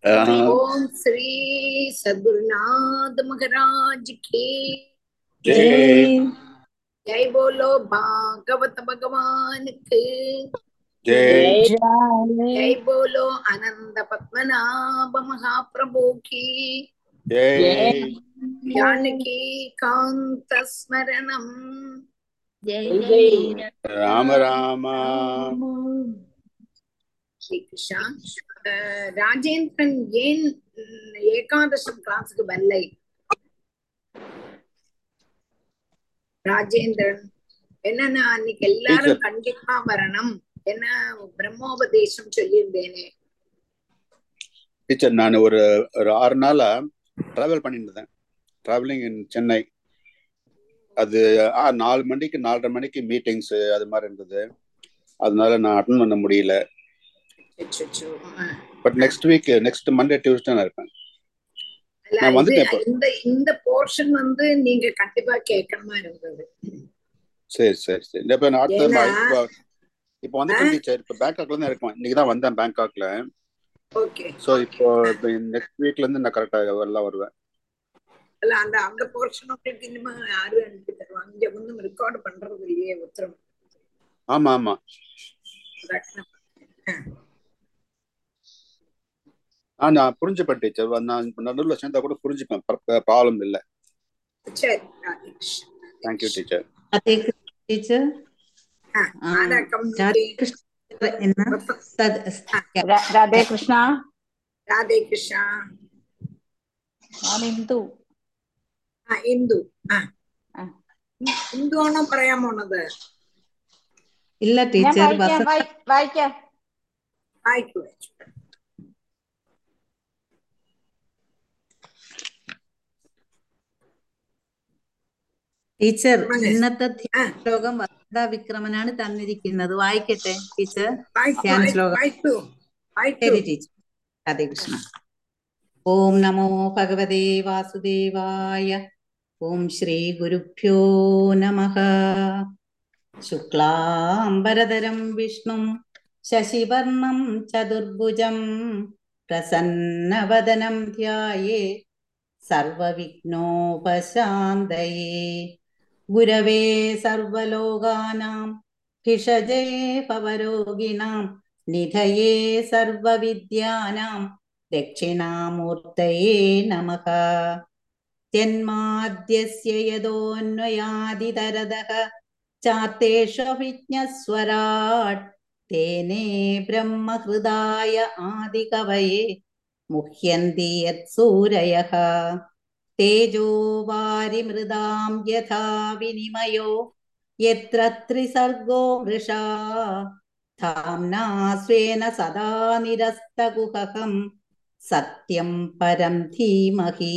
ओम श्री सद्गुरुनाथ महाराज की जय जय बोलो भागवत भगवान की जय जय बोलो आनंद पद्मनाभ महाप्रभु की जय जानकी कांत स्मरणम राम राम ஸ்ரீ கிருஷ்ணா அஹ் ராஜேந்திரன் ஏன் உம், ஏகாதசம் கிளாஸுக்கு வரலை ராஜேந்திரன் என்னன்னா அன்னைக்கு எல்லாரும் Teacher. கண்டிப்பா வரணும் என்ன பிரம்மோபதேசம் சொல்லியிருந்தேனே டீச்சர் நான் ஒரு ஒரு ஆறு நாளா டிராவல் பண்ணிட்டு இருந்தேன் டிராவலிங் இன் சென்னை அது ஆ, நாலு மணிக்கு நாலரை மணிக்கு மீட்டிங்ஸ் அது மாதிரி இருந்தது அதனால நான் அட்டன் பண்ண முடியல அச்சச்சோ. அஹ். But next week next Monday Tuesday நான் இருப்பேன் இல்ல, நான் இது- வந்துட்டேன் இப்போ. இந்த இந்த போர்ஷன் வந்து நீங்க கண்டிப்பா கேட்கணுமா இருந்தது சரி சரி சரி இப்போ நான் அடுத்த ஏன்னா- இப்போ இப்போ வந்துட்டேன் டீச்சர் இப்போ பேங்காக்ல தான் இருக்கோம் இன்னைக்கு தான் வந்தேன் பேங்காக்ல ஓகே ஸோ இப்போ நெக்ஸ்ட் வீக்ல இருந்து நான் கரெக்டாக எல்லாம் வருவேன் இல்ல அந்த அந்த போர்ஷன் உங்களுக்கு இனிமே யாரு அனுப்பி தருவாங்க இங்க ஒன்றும் ரெக்கார்ட் பண்றது இல்லையே உத்தரவு ஆமா ஆமா ஆ நான் புரிஞ்சுப்பேன் டீச்சர் நான் நடுவில் சேர்ந்தா கூட புரிஞ்சுப்பேன் ப்ராப்ளம் இல்லை சரி Radhakrishnan. Thank you teacher Radhe Krishna teacher ஆ, ஆ, ஆனா ராதே community கிருஷ்ண என்ன சத்- रा- राधे कृष्णा ராதே கிருஷ்ணா ഞാൻ ഇന്ദു ആ ഇന്ദു ആ ആ. ഇന്ദു ആണോ പറയാൻ പോണത് இல்ல ഞാൻ டீச்சர் വായിക്കാം வசந்த் വായി- വായിക്കാം വായിക്കൂ വായിച്ചു ടീച്ചർ പറഞ്ഞേ. ഇന്നത്തെ ആ. ധ്യാന ശ്ലോകം വസന്ത വിക്രമനാണ് തന്നിരിക്കുന്നത് വായിക്കട്ടെ ടീച്ചർ വായിക്കൂ ധ്യാന വായിക്കൂ, ശ്ലോകം വായിക്കൂ വായിക്കൂ ശരി ടീച്ചർ രാധേ കൃഷ്ണ ഓം നമോ ഭഗവതേ വാസുദേവായ ഓം ശ്രീ ഗുരുഭ്യോ നമഃ ശുക്ലാംബരധരം വിഷ്ണും ശശിവർണം ചതുർഭുജം പ്രസന്നവദനം ധ്യായേ സർവവിഘ്നോപശാന്തയേ ഗുരവേ സർവലോകാനാം ഭിഷജേ ഭവരോഗിണാം നിധയേ സർവവിദ്യാനാം ദക്ഷിണാമൂർത്തയേ നമഃ ജന്മാദ്യസ്യ യതോന്വയാദിതരതഃ ചാത്തേഷ്വഭിജ്ഞസ്വരാട് തേനേ ബ്രഹ്മഹൃദായ ആദികവയെ മുഹ്യന്തി യത്സൂരയഃ തേജോ വാരിമൃതാം യഥാ വിനിമയോ യത്ര ത്രിസർഗോ മൃഷാ ധാംനാ സ്വേന സദാ നിരസ്തകുഹകം സത്യം പരം ധീമഹി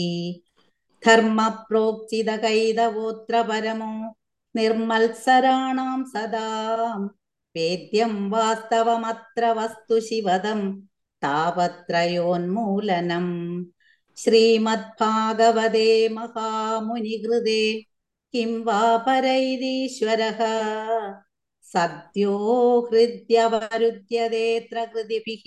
ധർമ്മപ്രോക്തിതകൈതവോത്ര പരമോ നിർമത്സരാണാം സദാ വേദ്യം വാസ്തവമത്ര വസ്തു ശിവദം താപത്രയോന്മൂലനം ശ്രീമദ്ഭാഗവതേ മഹാമുനികൃതേ കിം വാ പരൈരീശ്വരः സദ്യോ ഹൃദ്യവരുദ്യതേത്ര കൃതിഭിः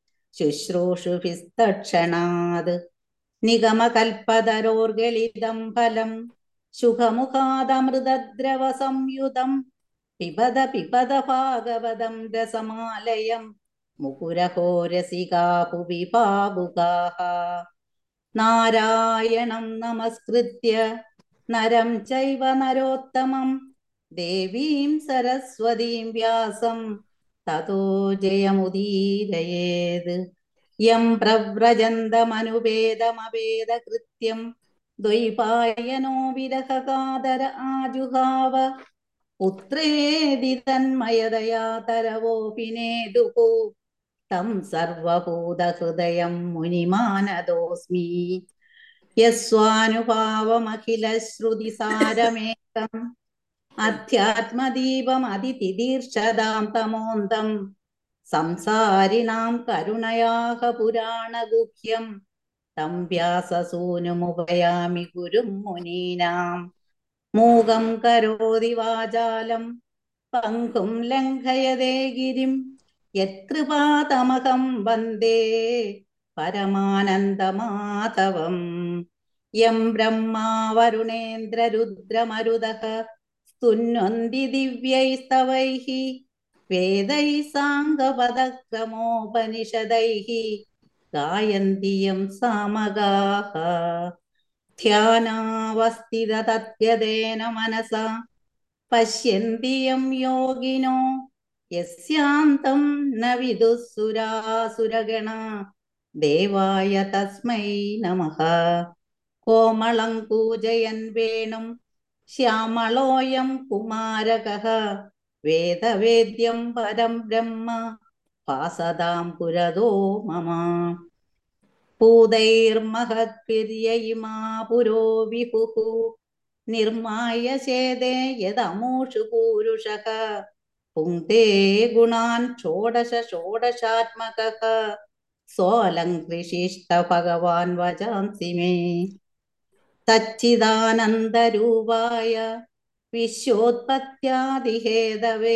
ശുശ്രൂഷുഭിസ്തക്ഷണാത് നിഗമകൽപ്പതരോർഗളിതം ഫലം ശുഖമുഖാദമൃതദ്രവ സംയുതം പിബത പിബത ഭാഗവതം രസമാലയം മുകുരഹോ രസികാ ഭുവി ഭാവുകാः നാരായണം നമസ്കൃത്യ നരം ചൈവ നരോത്തമം ദേവീം സരസ്വതീം വ്യാസം തതോ ജയമുദീരയേത് യം പ്രവ്രജന്തമനുപേദമവേദകൃത്യം ദ്വൈപായനോ വിരഹകാതര ആജുഹാവ പുത്രേതി തന്മയതയാ തരവോപിനേതുः तं സർവഭൂതഹൃദയം മുനിമാനദോസ്മി യസ്വാനുഭാവമഖിലശ്രുതിസാരമേകം അധ്യാത്മദീപമതിതിദീർഷതാം തമോന്തം സംസാരിണാം കരുണയാഹ പുരാണഗുഹ്യം തം വ്യാസസൂനുമുപയാമി ഗുരും മുനീനാം മൂകം കരോതി വാചാലം പങ്കും ലംഘയതേ ഗിരിം യത്കൃപാതമഹം വന്ദേ പരമാനന്ദമാധവം യം ബ്രഹ്മാ വരുണേന്ദ്രരുദ്രമരുതഃ സ്തുന്വന്തി ദിവ്യൈസ്തവൈः വേദൈः സാംഗപദക്രമോപനിഷदैः गायन्ति यं सामगाः ध्यानावस्थिततद्गतेन मनसा पश्यन्ति यं योगिनो यस्यान्तं न विदुः सुरासुरगणा देवाय तस्मै नमः कोमलं कूजयन् वेणुं श्यामलोऽयं कुमारकः वेदवेद्यं परं ब्रह्म पासदां पुरदो मम पूतैर्महद्भिर्य इमा पुरो विभुः निर्माय चेदे यदमुषु पूरुषः पुङ्क्ते गुणान् षोडश षोडशात्मकः सोऽलङ्कृशिष्ट भगवान् वचांसि मे तच्चिदानन्दरूपाय विश्वोत्पत्त्यादिहेदवे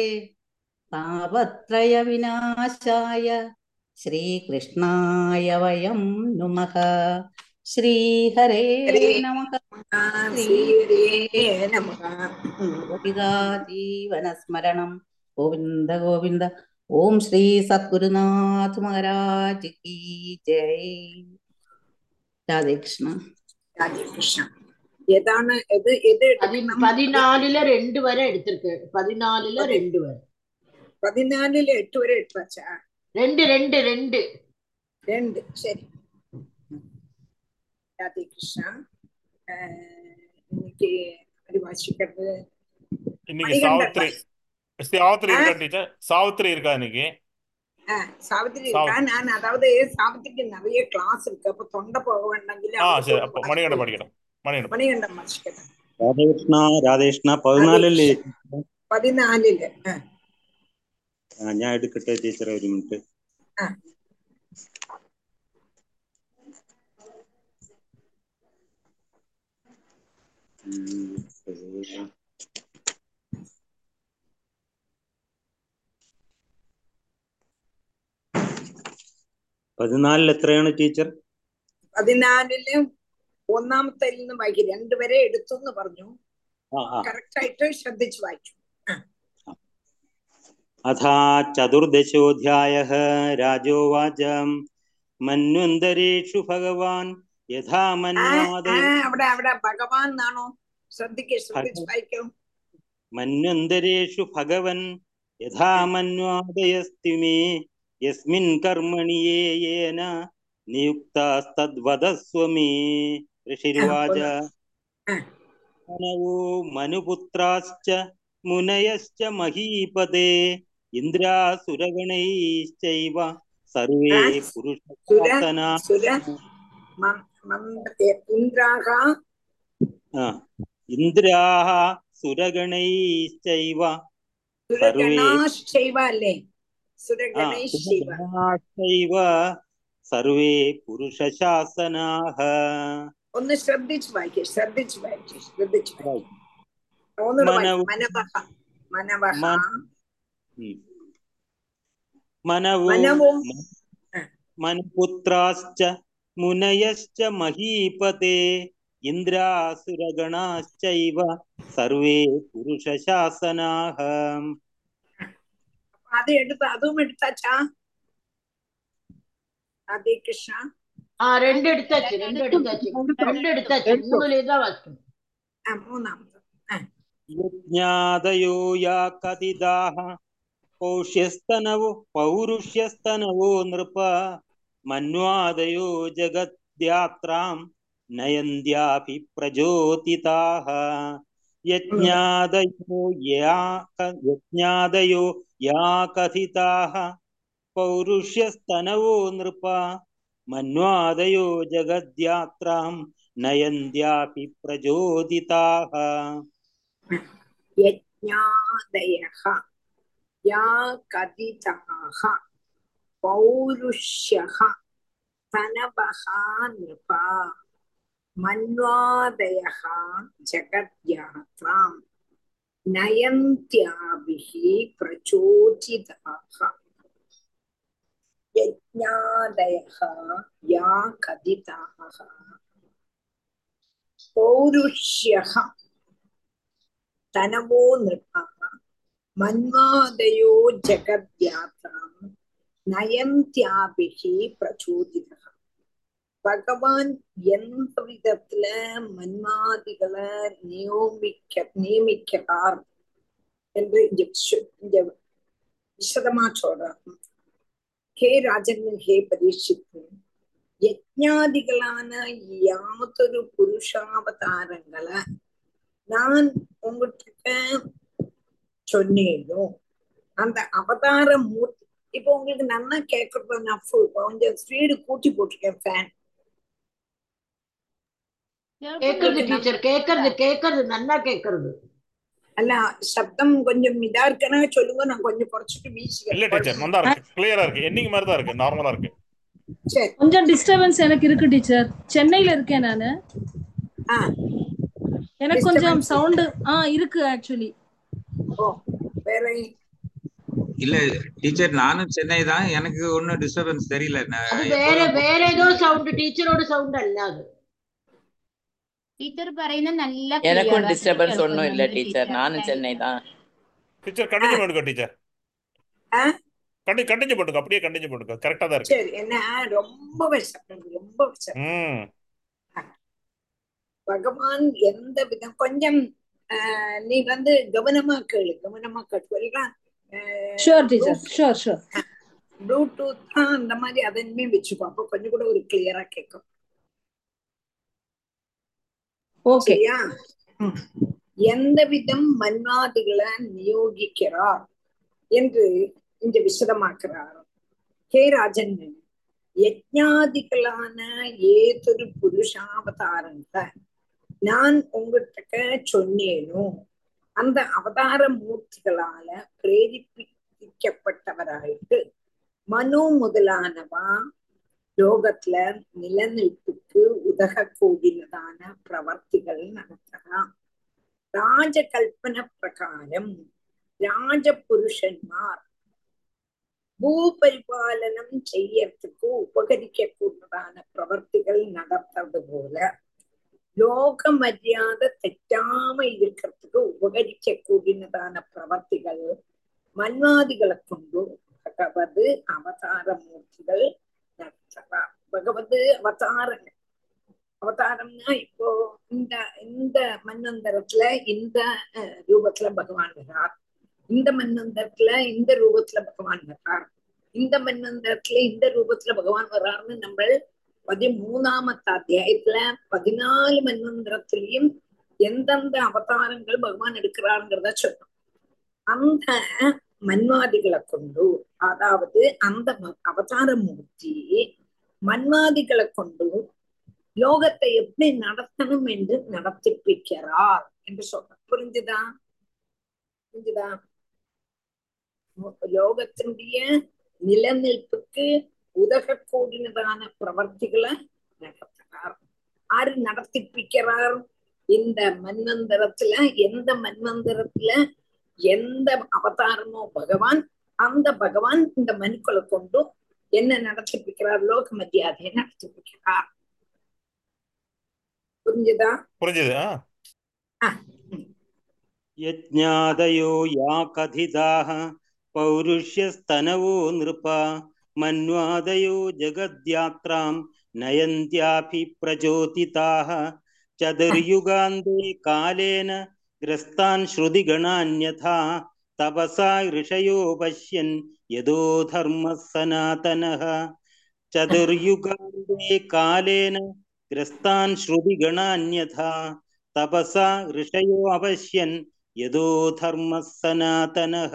तापत्रयविनाशाय श्रीकृष्णाय वयं नुमः श्रीहरे हरे नमः ശ്രീഹരേ നമഃ गोपिका जीवनस्मरणं गोविन्द गोविन्द ॐ श्री सद्गुरुनाथ महाराज की जय राधे कृष्ण രാധേ കൃഷ്ണ ഏതാണ് എത് എത് பதி എടുക്കണം பதினாலுல ரெண்டு வரை எடுத்திருக்கு பதினாலுல ரெண்டு வரை പതിനാലില് എട്ട് വരെ എടുത്താച്ചാ ரெண்டு ரெண்டு ரெண்டு രണ്ട് ശരി രാധേ കൃഷ്ണ ആഹ് இன்னைக்கு ஒரு வாசிக்கிறது இன்னைக்கு மணிகண்டன் சாவித்திரி சாவித்திரி இருக்கா டீச்சர் சாவித்திரி இருக்கா இன்னைக்கு ஆஹ் சாவித்திரி சாவி- இருக்கா நான் அதாவது சாவித்திரிக்கு நிறைய கிளாஸ் இருக்கு அப்ப தொண்டை போக வேண்டாங்கில ஆ சரி அப்போ மணிகண்டன் படிக்கட்டும் மணிகண்டன் மணிகண்டம் வாசிக்கிறேன் രാധേകൃഷ്ണ രാധേകൃഷ്ണ പതിനാലല്ലേ പതിനാലില് ആഹ് ആ, ഞാൻ എടുക്കട്ടെ ടീച്ചറെ ഒരു മിനിറ്റ് ആ. ഉം. പതിനാലിൽ എത്രയാണ് ടീച്ചർ പതിനാലില് ഒന്നാമത്തെ നിന്ന് വായിക്കും രണ്ടുപേരെ എടുത്തു എന്ന് പറഞ്ഞു ആ ആ കറക്റ്റ് ആയിട്ട് ശ്രദ്ധിച്ച് വായിച്ചു അഥാ ചതുർദശോധ്യായ രാജോവാച മന്വന്തരേഷു ഭഗവാൻ യഥാ ആ, മന്വാദയ ആ, അവിടെ അവിടെ ഭഗവാൻ എന്നാണോ ശ്രദ്ധിക്കുക ശ്രദ്ധിച്ച് വായിക്കും മന്വന്തരേഷു ഭഗവൻ യഥാ മന്വാദയസ്തി മേ യസ്മിൻ കർമ്മണി യേ യേന നിയുക്താസ്തദ്വദസ്വ മേ ഋഷിരുവാച ആ. മനവോ മനുപുത്രാശ്ച മുനയശ്ച മഹീപദേ ഇന്ദ്രാസുരഗണൈശ്ചൈവ സർവേ ആ, പുരുഷാസനാ സുര മ- മന്ദ ഇന്ദ്രാഹ ആ, ഇന്ദ്രാः സുരഗണൈശ്ചൈവ സുരഗണാശ്ചൈവ അല്ലേ ആ, സുരഗണൈശ്ചൈവ സുരഗണാശ്ചൈവ സർവേ പുരുഷശാസനാः ഒന്ന് ശ്രദ്ധിച്ച് വായിക്കുക ശ്രദ്ധിച്ച് വായിക്കുക ശ്രദ്ധിച്ച് വായിക്കുക ഒന്നുകൂടെ മനവ- വായിക്ക്. മനവഹ മനവഹ മന- ഉം. മനവോ മനവോ ആ. മനുപുത്രാശ്ച മുനയശ്ച മഹീപതേ ഇന്ദ്രാസുരഗണാശ്ചൈവ സർവേ പുരുഷശാസനാः അത് എടുത്ത് അതും എടുത്താച്ചാ രാധേ കൃഷ്ണ ஆ ரெண்டு எடுத்தாச்சு ரெண்டு எடுத்தாச்சு ரெண்டு எடுத்தாச்சு மூணுல தான் வாசிக்கணும் ആ മൂന്നാമത് ആ യജ്ഞാദയോ യാ കതിദാഹ പൗഷ്യസ്തനവോ പൗരുഷ്യസ്തനവോ നൃപ മന്വാദയോ ജഗദ്യാത്രാം നയന്ത്യാപി പ്രചോദിതാഹ യജ്ഞാദയോ യാ ക- യജ്ഞാദയോ യാ കഥിതാഹ പൗരുഷ്യസ്തനവോ നൃപ മന്വാദയോ ജഗദ്യാത്രാം നയന്ത്യാപി പ്രചോദിതാഹ യജ്ഞാദയഃ യാ കഥിതാഃ പൗരുഷ്യഃ തനവഃ നൃപ മന്വാദയഃ ജഗദ്യാത്രാം നയന്ത്യാഭിः പ്രചോദിതാः यज्ञादयः या कथिताः पौरुष्यः तनवो नृपाः मन्वादयो जगद्यात्रां நயந்தியாபிகி பிரச்சோதிதா பகவான் எந்த விதத்துல மன்மாதிகளை நியோமிக்க நியமிக்கிறார் என்று இங்க விஷ- இங்க விசதமா சொல்றார் ஹே ராஜன் ஹே பரீட்சித்து யஜ்ஞாதிகளான யாதொரு புருஷாவதாரங்களை நான் உங்ககிட்ட சொன்னேனோ அந்த அவதார மூர்த்தி இப்போ உங்களுக்கு நல்லா கேட்கறது நான் full- கொஞ்சம் ஸ்பீடு கூட்டி போட்டிருக்கேன் ஃபேன் கேக்குறது டீச்சர் கேக்குறது கேக்குறது நல்லா கேக்குறது அல்ல சப்தம் கொஞ்சம் இதா இருக்கனா சொல்லுங்க நான் கொஞ்சம் குறைச்சிட்டு இல்ல டீச்சர் வீசுகிறேன் நல்லா இருக்கு கிளியரா இருக்கு என்னைக்கு மாதிரி தான் இருக்கு நார்மலா இருக்கு சரி கொஞ்சம் டிஸ்டர்பன்ஸ் எனக்கு இருக்கு டீச்சர் சென்னையில இருக்கேன் நானு ஆ எனக்கு கொஞ்சம் Disturbance சவுண்டு ஆ இருக்கு ஆக்சுவலி ஓ வேற இல்ல டீச்சர் நானும் சென்னை தான் எனக்கு ஒன்னும் டிஸ்டர்பன்ஸ் தெரியல நான் அது വേറെ எப்போதும் വേറെ ഏതോ സൗണ്ട് ടീച്ചറോട് സൗണ്ട് അല്ല അത് ടീച്ചർ പറയുന്ന നല്ല எனக்கும் clear ആയിട്ട് டிஸ்டர்பன்ஸ் ஒன்றும் இல்ல കേൾക്കുന്നുണ്ട് டீச்சர் ടീച്ചർ நானும் சென்னை தான் டீச்சர் கண்டினியூ பண்ணுங்க டீச்சர் ஆ கண்டி கண்டினியூ பண்ணுங்க அப்படியே கண்டினியூ பண்ணுங்க கரெக்டா தான் இருக்கு சரி என்ன ரொம்ப விஷப்படுறது ரொம்ப விஷம் ம் பகவான் எந்த விதம் கொஞ்சம் ஆஹ், நீ வந்து கவனமா கேளு கவனமா கேட்டு sure teacher sure sure Bluetooth தான் அந்த மாதிரி அதன்மே வச்சுக்கோ அப்போ கொஞ்சம் கூட ஒரு கிளியரா கேட்கும் ஓகே சரியா ம். எந்த விதம் மன்வாதிகளை நியோகிக்கிறார் என்று இங்க விசதமாக்குறார் ஹே ராஜன் யஜ்ஞாதிகளான ஏதொரு புருஷாவதாரங்களை நான் உங்ககிட்ட சொன்னேனோ அந்த அவதார மூர்த்திகளால பிரேரிப்பிக்கப்பட்டவராயிட்டு மனு முதலானவா லோகத்துல நிலநிற்புக்கு உதகக்கூடியதான பிரவர்த்திகள் நடத்தலாம் ராஜகல்பன பிரகாரம் ராஜபுருஷன்மார் பூபரிபாலனம் செய்யறதுக்கு உபகரிக்க கூடதான பிரவர்த்திகள் நடத்துறது போல லோக மரியாதை தெറ്റാம இருக்கிறதுக்கு உபகரிக்க கூடினதான பிரவர்த்திகள் மன்வாதிகளை கொண்டு பகவது அவதார மூர்த்திகள் நடத்தலாம் பகவது அவதாரங்கள் அவதாரம்னா இப்போ இந்த இந்த மன்னந்தரத்துல இந்த அஹ், ரூபத்துல பகவான் வரார் இந்த மன்னந்தரத்துல இந்த ரூபத்துல பகவான் வரார் இந்த மன்னந்தரத்துல இந்த ரூபத்துல பகவான் வர்றாருன்னு நம்ம பதிமூணாமத்த அத்தியாயத்துல பதினாலு மன்வந்திரத்திலையும் எந்தெந்த அவதாரங்கள் பகவான் எடுக்கிறாருங்கிறத சொன்னோம் அந்த மன்வாதிகளை கொண்டு அதாவது அந்த ம- அவதார மூர்த்தி மன்வாதிகளை கொண்டு லோகத்தை எப்படி நடத்தணும் என்று நடத்திப்பிக்கிறார் என்று சொல்ற புரிஞ்சுதா புரிஞ்சுதா லோகத்தினுடைய நிலநிற்புக்கு உதகக்கூடியதான பிரவர்த்திகளை நடத்துறார் ஆறு நடத்திப்பிக்கிறார் இந்த மன்வந்தரத்துல எந்த மன்வந்தரத்துல எந்த அவதாரமோ பகவான் அந்த பகவான் இந்த மனுக்களை கொண்டு என்ன நடத்திப்பிக்கிறார் லோக மரியாதையை நடத்திப்பிக்கிறார் புரிஞ்சுதா புரிஞ்சுது ஆ यज्ञादयो या कथिताः पौरुष्यस्तनवो नृपा मन्वादयो जगद्यात्रां नयन्त्यापि प्रचोदिताः चतुर्युगान्ते कालेन ग्रस्तान् श्रुतिगणान्यथा तपसा ऋषयो पश्यन् यदो धर्मः सनातनः चतुर्युगान्ते कालेन ग्रस्तान् श्रुतिगणान्यथा तपसा ऋषयो अपश्यन् यदो धर्मः सनातनः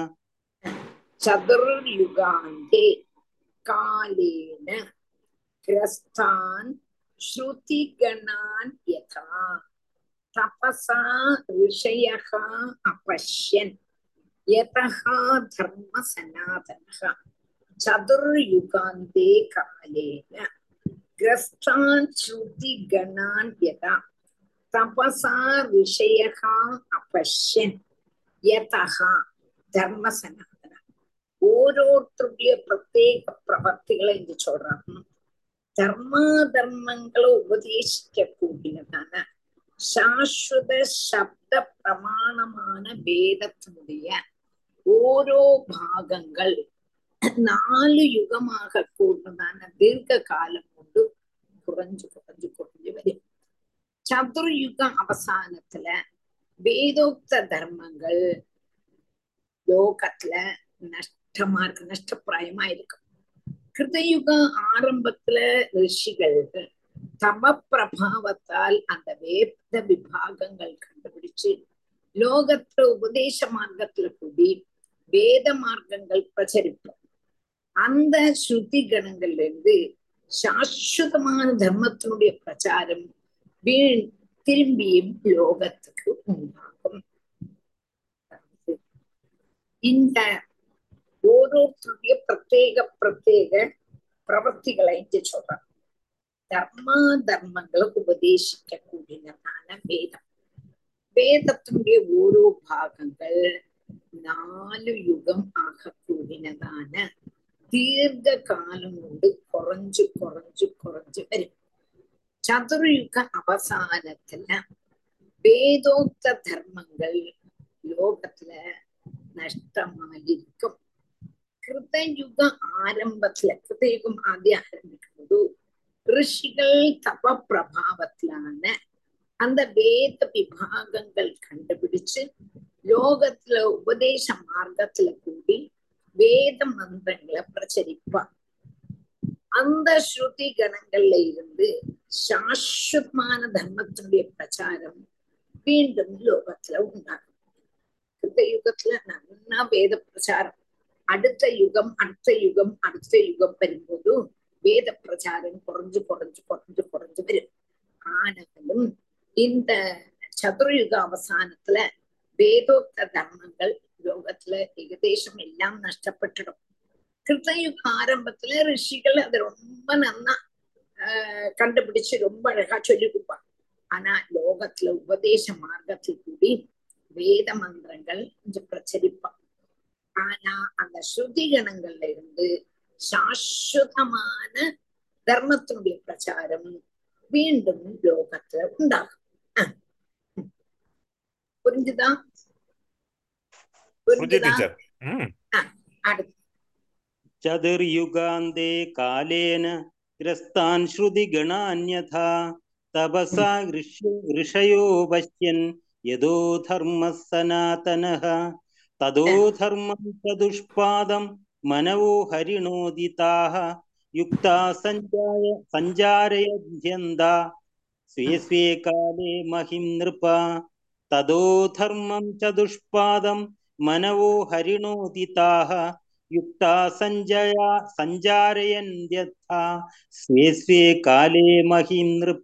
चतुर्युगान्ते कालेन ग्रस्तान् श्रुतिगणान् यथा तपसा ऋषयः अपश्यन् यतः धर्मसनातनः चतुर्युगान्ते कालेन ग्रस्तान् श्रुतिगणान् यथा तपसा ऋषयः अपश्यन् यतः धर्मसनातनः ஓரோருத்தருடைய பிரத்யேக பிரவர்த்திகளை இங்க சொல்றாங்க தர்ம தர்மங்களை உபதேசிக்க கூடியதான சாஸ்வத சப்த பிரமாணமான வேதத்தினுடைய ஓரோ பாகங்கள் நாலு யுகமாக கூடதான தீர்க்க காலம் கொண்டு குறைஞ்சு குறைஞ்சு குறைஞ்சு வரும் சதுர்யுக அவசானத்துல வேதோக்த தர்மங்கள் லோகத்துல நஷ்டமா இருக்கு நஷ்டப்பிராயமா இருக்கு கிருதயுக ஆரம்பத்துல ரிஷிகள் தம பிரபாவத்தால் அந்த வேத விபாகங்கள் கண்டுபிடிச்சு லோகத்துல உபதேச மார்க்கத்துல கூடி வேத மார்க்கங்கள் பிரச்சரிப்போம் அந்த ஸ்ருதி கணங்கள்ல இருந்து சாஸ்வதமான தர்மத்தினுடைய பிரச்சாரம் வீண் திரும்பியும் லோகத்துக்கு உண்டாகும் இந்த ஓரோருத்தருடைய பிரத்யேக பிரத்யேக பிரவர்த்திகளை இங்க சொல்றாங்க தர்மா தர்மங்களை உபதேசிக்க கூடியதான வேதம் வேதத்தினுடைய ஓரோ பாகங்கள் நாலு யுகம் ஆக கூடினதான தீர்க்க காலம் கொண்டு குறைஞ்சு குறைஞ்சு குறைஞ்சு வரும் சதுர்யுக அவசானத்துல வேதோக்த தர்மங்கள் லோகத்துல நஷ்டமாயிருக்கும் கிருதயுக ஆரம்பத்துல கிருதயுகம் ஆദ്യം ஆரம்பிக்கும்போது ரிஷிகள் தப பிரபாவத்திலான அந்த வேத விபாகங்கள் கண்டுபிடிச்சு லோகத்துல உபதேச மார்க்கத்துல கூடி வேத மந்திரங்களை பிரச்சரிப்பார் அந்த ஸ்ருதி கணங்கள்ல இருந்து சாஸ்வதமான தர்மத்தினுடைய பிரச்சாரம் மீண்டும் லோகத்துல உண்டாகும் கிருத்த யுகத்துல நல்லா வேத பிரச்சாரம் அடுத்த யுகம் அடுத்த யுகம் அடுத்த யுகம் வரும்போது வேத பிரச்சாரம் குறைஞ்சு குறைஞ்சு குறைஞ்சு குறைஞ்சு வரும் ஆனாலும் இந்த சதுர்யுக அவசானத்துல வேதோக்த தர்மங்கள் லோகத்துல ஏகதேசம் எல்லாம் நஷ்டப்பட்டுடும் கிருத்தயுக ஆரம்பத்துல ரிஷிகள் அது ரொம்ப நன்னா ஆஹ் கண்டுபிடிச்சு ரொம்ப அழகா சொல்லி கொடுப்பாங்க ஆனா லோகத்துல உபதேச மார்க்கத்தில் கூடி வேத மந்திரங்கள் கொஞ்சம் பிரச்சரிப்பான் ஆனா அந்த ஸ்ருதி கணங்கள்ல இருந்து சாஸ்வதமான தர்மத்தினுடைய பிரச்சாரம் மீண்டும் லோகத்துல உண்டாகும் அஹ். புரிஞ்சுதா புரிஞ்சு புரிஞ்சுதா டீச்சர் ம் அடுத்து चतुर्युगान्ते कालेन ग्रस्तान् श्रुतिगणान्यथा तपसा ऋष्य ऋषयो पश्यन् यदो धर्मः सनातनः तदो धर्मं च दुष्पादं मनवो हरिणोदिताः युक्ता सञ्जाय सञ्जारयध्यन्ता स्वे स्वे काले महिं नृप तदो धर्मं च दुष्पादं मनवो हरिणोदिताः युक्ता सञ्जया सञ्जारयन्त्यथा स्वे स्वे काले महिं नृप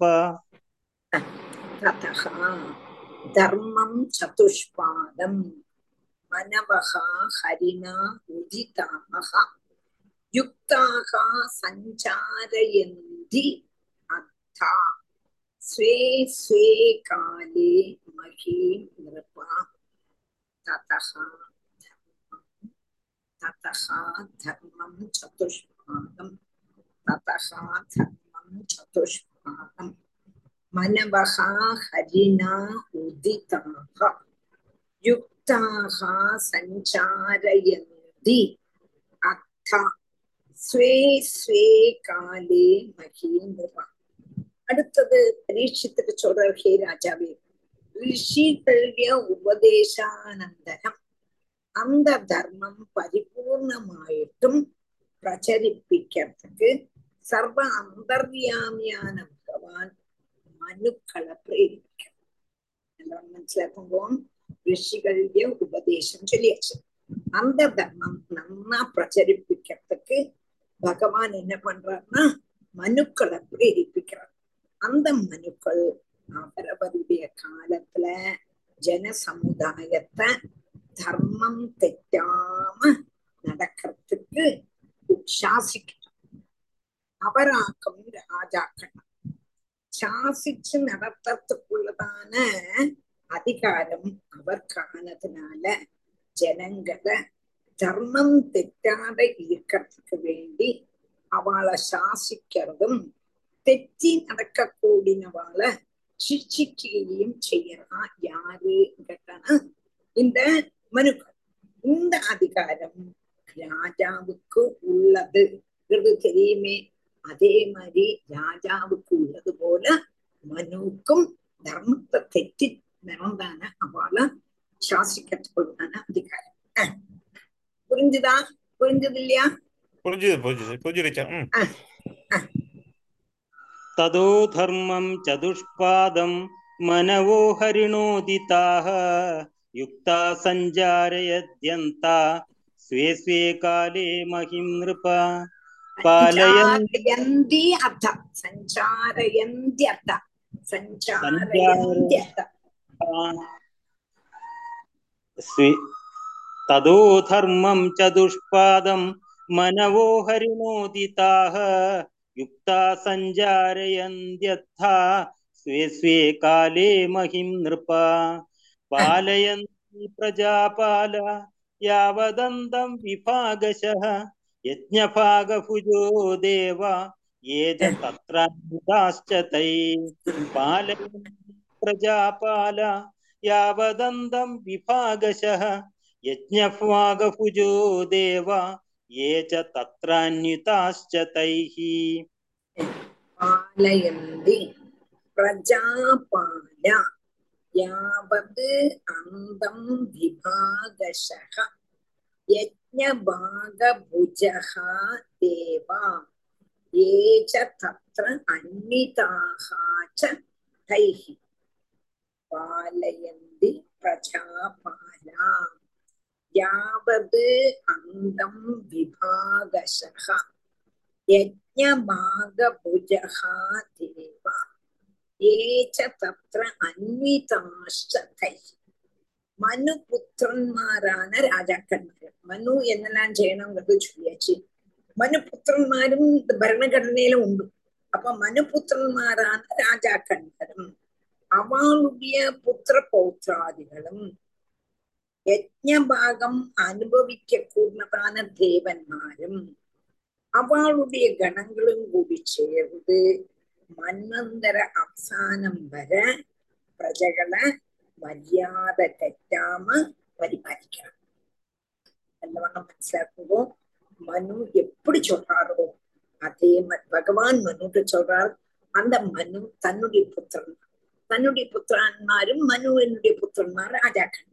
ततः धर्मं चतुष्पादम् मनवः हरिणा उदिताः युक्ताः सञ्चारयन्ति अथा स्वे स्वे काले महीं नृपा ततः धर्मं ततः धर्मं चतुष्पादम् ततः धर्मं चतुष्पादम् मनवः हरिणा उदिताः युक्ताः सञ्चारयन्ति अथ ஸ்வே ஸ்வே காலே மகேந்திரா அடுத்தது பரீட்சித்துக்கு சொல்றார் ஹே ராஜாவே ரிஷிகளுடைய உபதேசானந்தரம் அந்த தர்மம் பரிபூர்ணமாയിട്ടും പ്രചരിപ്പിக்கிறதுக்கு സർവ അന്തര്യാമിயான ഭഗവാൻ മനുക്കളെ പ്രേരിപ്പിക്കും എല്ലാം മനസ്സിലാക്കുമ്പോ ഋഷികളുടെ ഉപദേശം ചൊല്ലിയാச்சு அந்த தர்மம் நன்னா பிரச்சரிப்பிக்கிறதுக்கு பகவான் என்ன பண்றாருன்னா மனுக்களை பிரேரிப்பிக்கிறார் அந்த மனுக்கள் அவரவருடைய காலத்துல ஜன சமுதாயத்தை தர்மம் தெറ്റാம நடக்கிறதுக்கு சாசிக்கிறார் அவராக்கம் ராஜாக்கள் சாசிச்சு நடத்துறதுக்குள்ளதான அதிகாரம் அவர் காணதுனால ஜனங்களை தர்மம் தெറ്റാத இருக்கிறதுக்கு வேண்டி அவளை சாசிக்கிறதும் தெற்றி நடக்க கூடினவாளை சிக்ஷிக்கையும் செய்யறா யாரு கேட்டானா இந்த மனுக்கள் இந்த அதிகாரம் ராஜாவுக்கு உள்ளதுங்கிறது தெரியுமே அதே மாதிரி ராஜாவுக்கு உள்ளது போல மனுக்கும் தர்மத்தை தெற்றி நடந்தான அவளை சாசிக்கிறதுக்குள்ளான அதிகாரம் அஹ். புரிஞ்சுதா புரிஞ்சது இல்லையா புரிஞ்சுது புரிஞ்சுது புரிஞ்சிருச்சா ம் तदो धर्मं चतुष्पादं मनवो हरिणोदिताः युक्ता सञ्जारयद्यन्ता स्वे स्वे काले महिं नृप पालयन् சஞ்சாரயந்தி அர்த்த சஞ்சாரயந்தி அர்த்த சஞ்சாரயந்தி அர்த்த स्वे तदो धर्मं चतुष्पादं मनवो हरिणोदिताः युक्ता सञ्जारयन्त्यथा स्वे स्वे काले महिं नृप पालयन्ति प्रजापाल यावदन्तं विभागशः यज्ञभागभुजो देव ये च तत्रान्विताश्च तै पालयन्ति प्रजापाल यावदन्तं विभागशः यज्ञभागभुजो देव ये च तत्रान्विताश्च तैः பாலயந்தி பிரஜாபால யாவது அந்தம் விபாகசக யஜ்ஞபாகபுஜக தேவா ஏ ச தத்ர அன்விதாக ச தைஹி பாலயந்தி பிரஜாபாலா யாவது அந்தம் விபாகசக यज्ञभागभुजः देवा ये च तत्र अन्विताश्च तैः മനുപുത്രന്മാരാണ് രാജാക്കന്മാര് മനു എന്നെല്ലാം ചെയ്യണമെന്നത് ചൊല്ലിയാச்சு മനുപുത്രന്മാരും ഭരണഘടനയിലും ഉണ്ട് അപ്പൊ മനുപുത്രന്മാരാണ് രാജാക്കന്മാരും അവളുடைய പുത്ര പൗത്രാദികളും യജ്ഞഭാഗം അനുഭവിക്ക കൂടുന്നതാണ് ദേവന്മാരും അവളുடைய ഗണങ്ങളും കൂടി ചേർന്ന് മന്വന്തര അവസാനം വരെ പ്രജകളെ മര്യാദ തെറ്റാമ പരിപാലിക്കണം நல்லவண்ணம் മനസ്സിലാക്കുമ്പോ மனு எப்படி சொல்றாரோ அதே மாதிரி பகவான் மனுட்டு சொல்றார் அந்த மனு தன்னுடைய புத்திரன் தன்னுடைய புத்திரன்மாரும் மனுவனுடைய புத்திரன்மார் ராஜாக்கள்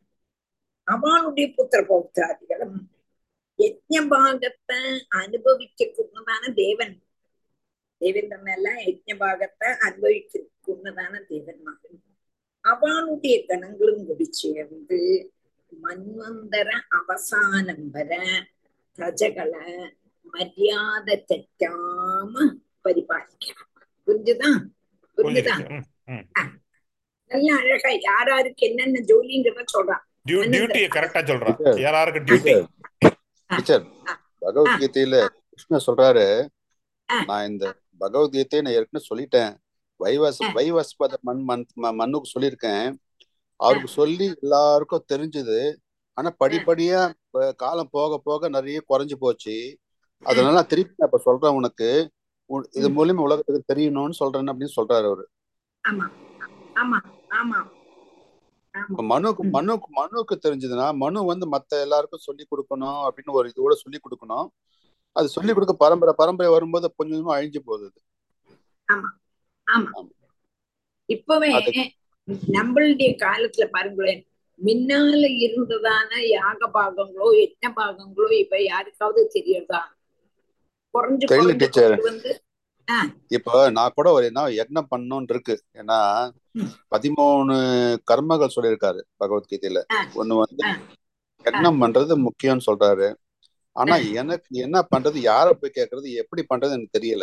அவனுடைய புத்திர பௌத்திராதிகளும் യജ്ഞഭാഗത്തെ അനുഭവിക്കുന്നതാണ് ദേവൻ ദേവൻ തന്നെയല്ല യജ്ഞഭാഗത്തെ അനുഭവിക്കുന്നതാണ് ദേവന്മാരും അവളുடைய ഗണങ്ങളും കൂടി ചേർന്ന് മന്വന്തര അവസാനം വരെ പ്രജകളെ മര്യാദ തെറ്റാമ പരിപാലിക്കണം புரிஞ்சுதா புரிஞ்சுதா புரிஞ்சிருச்சு ம் ம் நல்ல அழகா யாராருக்கு என்னென்ன ஜோலிங்கிறத சொல்றான் டியூ அனந்தர டியூட்டியை கரெக்டா சொல்றான் டீச்சர் யாராருக்கு டியூட்டி டீச்சர் பகவத்கீதையில கிருஷ்ணர் சொல்றாரு நான் இந்த பகவத்கீதையை நான் ஏற்கனவே சொல்லிட்டேன் வைவஸ் வைவஸ்பத மண் மண் ம- மண்ணுக்கு சொல்லியிருக்கேன் அவருக்கு சொல்லி எல்லாருக்கும் தெரிஞ்சது ஆனா படிப்படியா ப- காலம் போக போக நிறைய குறைஞ்சு போச்சு அதனால நான் திருப்பி நான் இப்ப சொல்றேன் உனக்கு உ- இது மூலியமா உலகத்துக்கு தெரியணும்னு சொல்றேன் அப்படின்னு சொல்றாரு அவரு ஆமா ஆமா ஆமா ஆமா இப்ப மனுக்கு மனுக்கு மனுக்கு தெரிஞ்சதுன்னா மனு வந்து மத்த எல்லாருக்கும் சொல்லி கொடுக்கணும் அப்படின்னு ஒரு இதோட சொல்லி கொடுக்கணும் அது சொல்லி கொடுக்க பரம்பரை பரம்பரை வரும்போது கொஞ்சம் கொஞ்சமா அழிஞ்சு போகுது அது. ஆமா ஆமா ஆமா. இப்பவே அது நம்மளுடைய காலத்துல பாருங்களேன் முன்னால இருந்ததான யாக பாகங்களோ யஜ்ஞ பாகங்களோ இப்ப யாருக்காவது தெரியறதா குறைஞ்சு தெரியல குறைஞ்சு டீச்சர் கொண்டு வந்து ஆஹ் இப்போ நான் கூட ஒரு என்ன யக்னம் பண்ணணும்னு இருக்கு ஏன்னா பதிமூணு கர்மங்கள் சொல்லியிருக்காரு பகவத்கீதையில ஆஹ் ஒண்ணு வந்து ஆஹ் யக்னம் பண்றது முக்கியம்னு சொல்றாரு ஆனா எனக்கு என்ன பண்றது யார போய் கேக்குறது எப்படி பண்றது எனக்கு தெரியல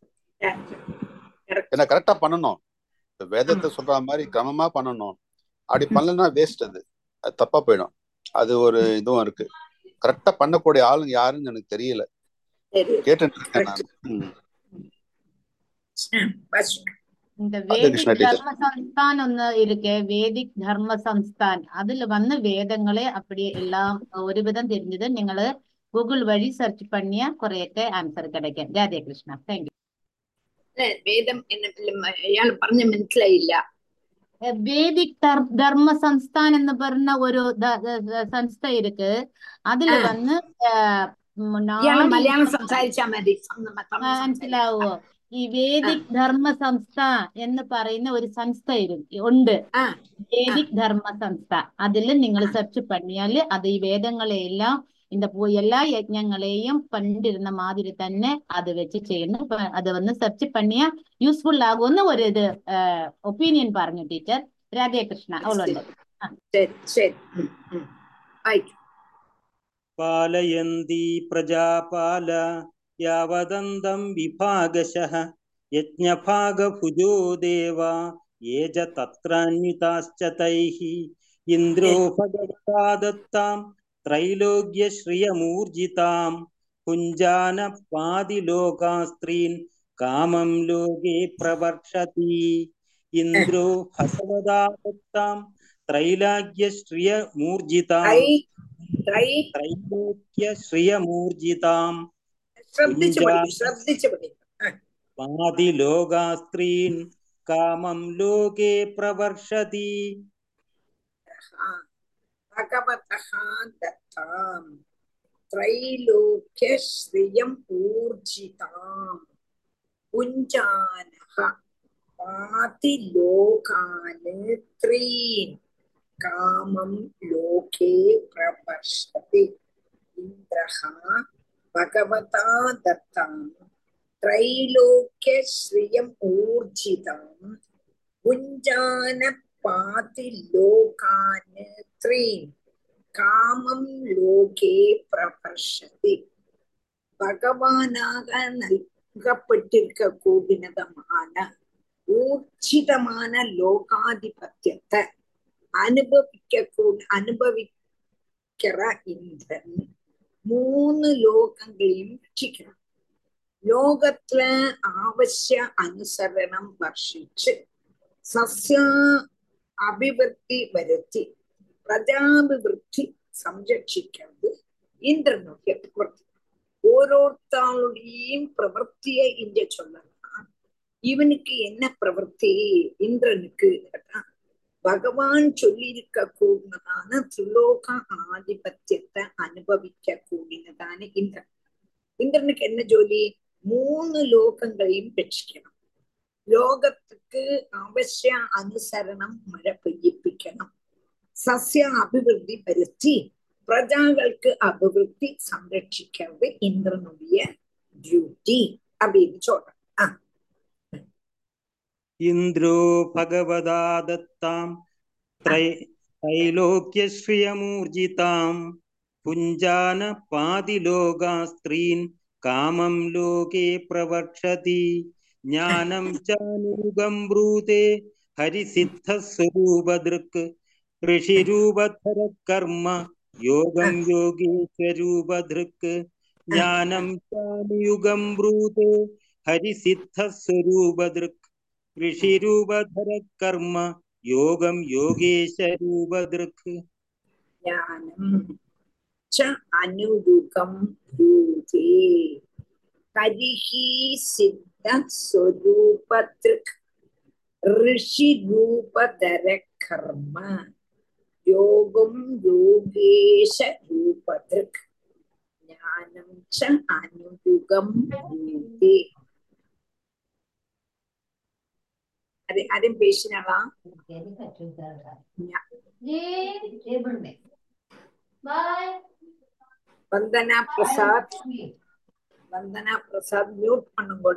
ஏன்னா கரெக்டா பண்ணணும் இப்ப வேதத்தை சொல்ற மாதிரி கிரமமா பண்ணணும் அப்படி பண்ணலன்னா வேஸ்ட் அது அது தப்பா போயிடும் அது ஒரு இதுவும் இருக்கு கரெக்டா பண்ணக்கூடிய ஆளுங்க யாருன்னு எனக்கு தெரியல சரி கேட்டுட்டு இருக்கேன் கரெக்ட் நான் ம். இந்த அது வேதிக் கிருஷ்ணா டீச்சர் தர்ம சம்ஸ்தான் ஒன்னு இருக்கு வேதிக் தர்ம சம்ஸ்தான் அதுல வந்து வேதങ്ങളെ அப்படியே എല്ലാം ഒരുവിധം தெரிஞ்சது നിങ്ങള് ഗൂഗിൾ വഴി സെർച്ച് பண்ணியா കുറെയൊക്കെ ആൻസർ கிடைக்கும் രാധേ കൃഷ്ണ താങ്ക് യു വേദം എന്ന അയാൾ പറഞ്ഞ മനസ്സിലായില്ല വേദിക് ധർ- ധർമ്മ സംസ്ഥാൻ എന്ന് പറഞ്ഞ ഒരു ധ- ധ- ധ- സംസ്ഥ ഇருக்கு അതില് ആ. വന്ന് ആ, ഉം, ഇയാള് നാടി മലയാളം സംസാരിച്ചാ മതി തമിഴ് സംസാരിച്ചാ മനസ്സിലാവോ ഈ വേദിക് ധർമ്മ സംസ്ഥ എന്ന് പറയുന്ന ഒരു സംസ്ഥ ഇരു- ഉണ്ട് ആ വേദിക് ധർമ്മ സംസ്ഥ അതില് നിങ്ങൾ സെർച്ച് பண்ணிയാല് അത് ഈ വേദങ്ങളെ എല്ലാം இந்த പു- എല്ലാ യജ്ഞങ്ങളെയും പണ്ടിരുന്ന മാതിരി തന്നെ അത് വെച്ച് ചെയ്യുന്നു അപ്പൊ അത് വന്ന് സെർച്ച് பண்ணியா യൂസ്ഫുൾ ആകുമെന്ന് ഒരു ഇത് ഒപ്പീനിയൻ പറഞ്ഞു ടീച്ചർ രാധേകൃഷ്ണ അവളുണ്ട് ആ. ശരി ശരി ഉം, ഉം. വായിക്കും पालयन्ती प्रजापाल यावदन्तं विभागशः यज्ञभागभुजो देवा ये च तत्रान्विताश्च तैः इन्द्रो भगवता दत्तां त्रैलोक्यश्रियमूर्जितां पुञ्जानपादिलोकास्त्रीन् कामं लोके प्रवर्षति इन्द्रो भगवता दत्तां त्रैलाग्यश्रियमूर्जितां ത്രൈ ത്രൈ त्रैलोक्यश्रियमूर्जितां ശ്രദ്ധിച്ചു पुञ्जा പഠിക്കും ശ്രദ്ധിച്ചു പഠിക്കും ആ, पादिलोकास्त्रीन् कामं लोके प्रवर्षति ആ. ഭഗവതഃ ദത്താം ത്രൈലോക്യശ്രിയം ഊർജിതാം പുഞ്ചാനഃ പാതി ലോകാന് ത്രീൻ കാമം ലോകേ പ്രവർഷതി ഇന്ദ്രഃ ഭഗവതാ ദത്താം ത്രൈലോക്യശ്രിയം ഊർജിതാം പുഞ്ചാന പാതി ലോകാന് ത്രീൻ കാമം ലോകേ പ്രവർഷതി பகவானாக നൽകപ്പെട്ടിருக்க கூடினதமான ஊர்ஜிதமான லோகாதிபத்தியத்தை அனுபவிக்க கூட அனுபவிக்கிற இந்திரன் மூணு லோகங்களையும் ரட்சிக்கிறான் ലോകത്തില് ആവശ്യ അനുസരണം വർഷിച്ച് സസ്യ അഭിവൃദ്ധി വരുത്തി പ്രജാഭിവൃദ്ധി സംരക്ഷിക്കുന്നത് ഇന്ദ്രനുடைய പ്രവൃത്തി ஓரோருத்தாளுடையும் பிரவர்த்திய இங்க சொல்லலாம் இவனுக்கு என்ன பிரவர்த்தி இந்திரனுக்கு கேட்டா பகவான் சொல்லியிருக்க கூடினதான திரிலோக ஆதிபத்தியத்தை அனுபவிக்க கூடினதான இந்திரன் இந்திரனுக்கு என்ன ஜோலி மூணு லோகங்களையும் ரட்சிக்கணும் ലോകத்துக்கு അവശ്യ അനുസരണം മഴ പെയ്യിപ്പിക്കണം സസ്യ അഭിവൃദ്ധി വരുത്തി பிரஜாக்களுக்கு அபிவிருத்தி சம்ரட்சிக்கிறது இந்திரனுடைய டியூட்டி அப்படின்னு சொல்றேன் ஆ, इन्द्रो भगवदा दत्तां त्रै त्रैलोक्यश्रियमूर्जितां पुञ्जानपादिलोकास्त्रीन् कामं लोके प्रवर्षति ज्ञानं चानुगं ब्रूते हरिसिद्धस्वरूपदृक् ऋषिरूपधरः कर्म योगं योगेश्वरूपधृक् ज्ञानं चानुयुगं ब्रूते हरिसिद्धस्वरूपदृक् ऋषिरूपधरः कर्म योगं योगेशरूपदृक् ജ്ഞാനം ച അനുരുഗം ഭൂതേ ഹരിഹി സിദ്ധ സ്വരൂപതൃക് ഋഷി രൂപധര കർമ്മ യോഗം യോഗേശ രൂപതൃക് ജ്ഞാനം ച അനുയുഗം ഭൂതേ அது அதுவும் பேசினாலாம் வந்தனா பிரசாத் வந்தனா பிரசாத் மியூட் பண்ணுங்கூட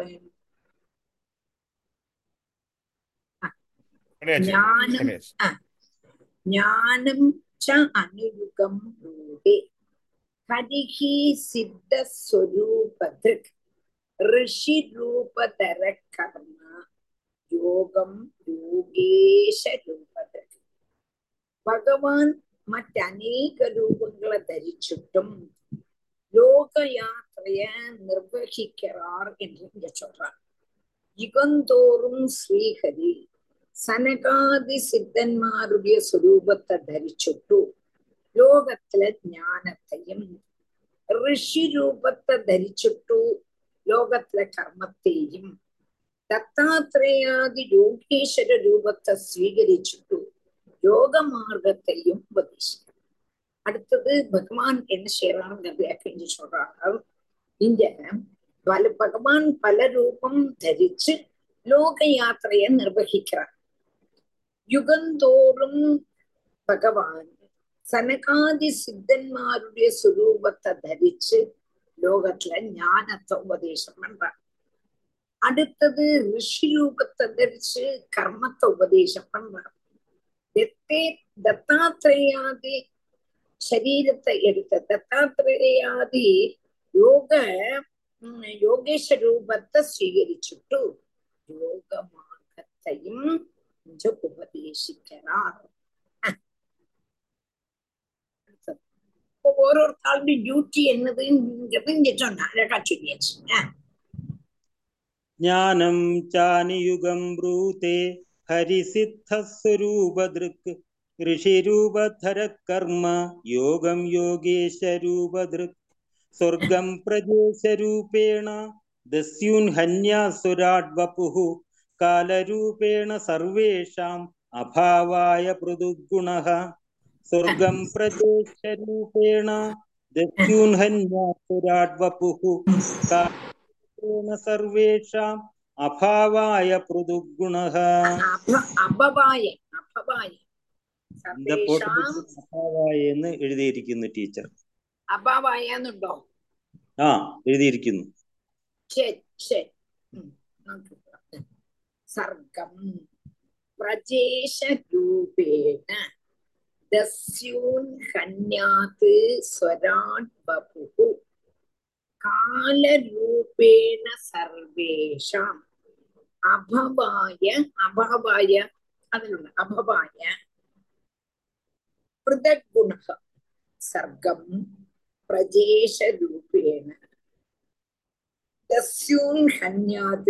பண்ணியாச்சு ஞானம் பண்ணியாச்சு ஆ, ஞானம் ச அனுயுகம் ரூபே ஹரிஹி சித்த ஸ்வரூபதிக் ഋഷി രൂപധര കർമ്മ യോഗം യോഗേശ രൂപധര ഭഗവാൻ മറ്റനേക രൂപങ്ങളെ ധരിച്ചിട്ടും ലോകയാത്രയെ നിർവഹിக்கிறார் என்று இங்க சொல்றார் യുഗന്തോറും ശ്രീഹരി സനകാദി സിദ്ധന്മാരുടെ സ്വരൂപത്തെ ധരിച്ചിട്ടു ലോകത്തിലെ ജ്ഞാനത്തെയും ഋഷിരൂപത്തെ ധരിച്ചിട്ടു ലോകത്തിലെ കർമ്മത്തെയും ദത്താത്രേയാദി യോഗീശ്വര രൂപത്തെ സ്വീകരിച്ചിട്ടു யோகமார்க்கத்தையும் உபதேசிக்கிறார் அடுத்தது பகவான் என்ன செய்யறாங்கிறத சொல்றாங்க இங்க பல பகவான் பல ரூபம் தரிச்சு லோக யாத்திரைய நிர்வகிக்கிறார் யுகந்தோறும் பகவான் சனகாதி சித்தன்மாருடைய சுரூபத்தை தரிச்சு லோகத்துல ஞானத்தை உபதேசம் பண்றார் அடுத்தது ரிஷி ரூபத்தை தரிச்சு கர்மத்தை உபதேசம் பண்றார் ദത്തേ ദത്താത്രേയാദി ശരീരത്തെ എടുത്ത ദത്താത്രേയാദി യോഗ യോഗേശ രൂപത്തെ സ്വീകരിച്ചിട്ടു യോഗമാർഗത്തെയും ഉപദേശിക്കാർ ഓരോരുത്താളുടെ ഡ്യൂട്ടി എന്നതുங்கிறது இங்க சொன்னா அழகா சொல்லியாச்சு ജ്ഞാനം ചാനിയുഗം ബ്രൂത്തെ ഹരിസിദ്ധസ്വരൂപദൃക് ഋഷിരൂപധര കർമ്മ യോഗം യോഗേശരൂപദൃക് സ്വർഗം പ്രജേശരൂപേണ ദസ്യൂൻഹന്യാസുരാട് വപുഃ കാലരൂപേണ സർവേഷാം അഭാവായ പൃഥുഗുണഃ സ്വർഗം പ്രജേശരൂപേണ ദസ്യൂൻഹന്യാസുരാട് വപുഃ കാലരൂപേണ സർവേഷാം അഭാവായ പൃഥുഗുണഃ അപവായ അപവായ இந்த போட்டு അഭാവായ എന്ന് എഴുതിയിരിക്കുന്നു ടീച്ചർ അഭാവായ എന്നുണ്ടോ ആ എഴുതിയിരിക്കുന്നു ശരി ശരി സർഗം പ്രജേശ രൂപേണ ദസ്യൂൻ ഹന്യാത് സ്വരാട് ബഭുഃ കാലരൂപേണ സർവേഷാം അഭവായ അഭവായ അതിലുള്ള അഭവായ പൃഥഗുണ സർഗം പ്രജേശരൂപേണ ദസ്യൂൻ ഹന്യാത്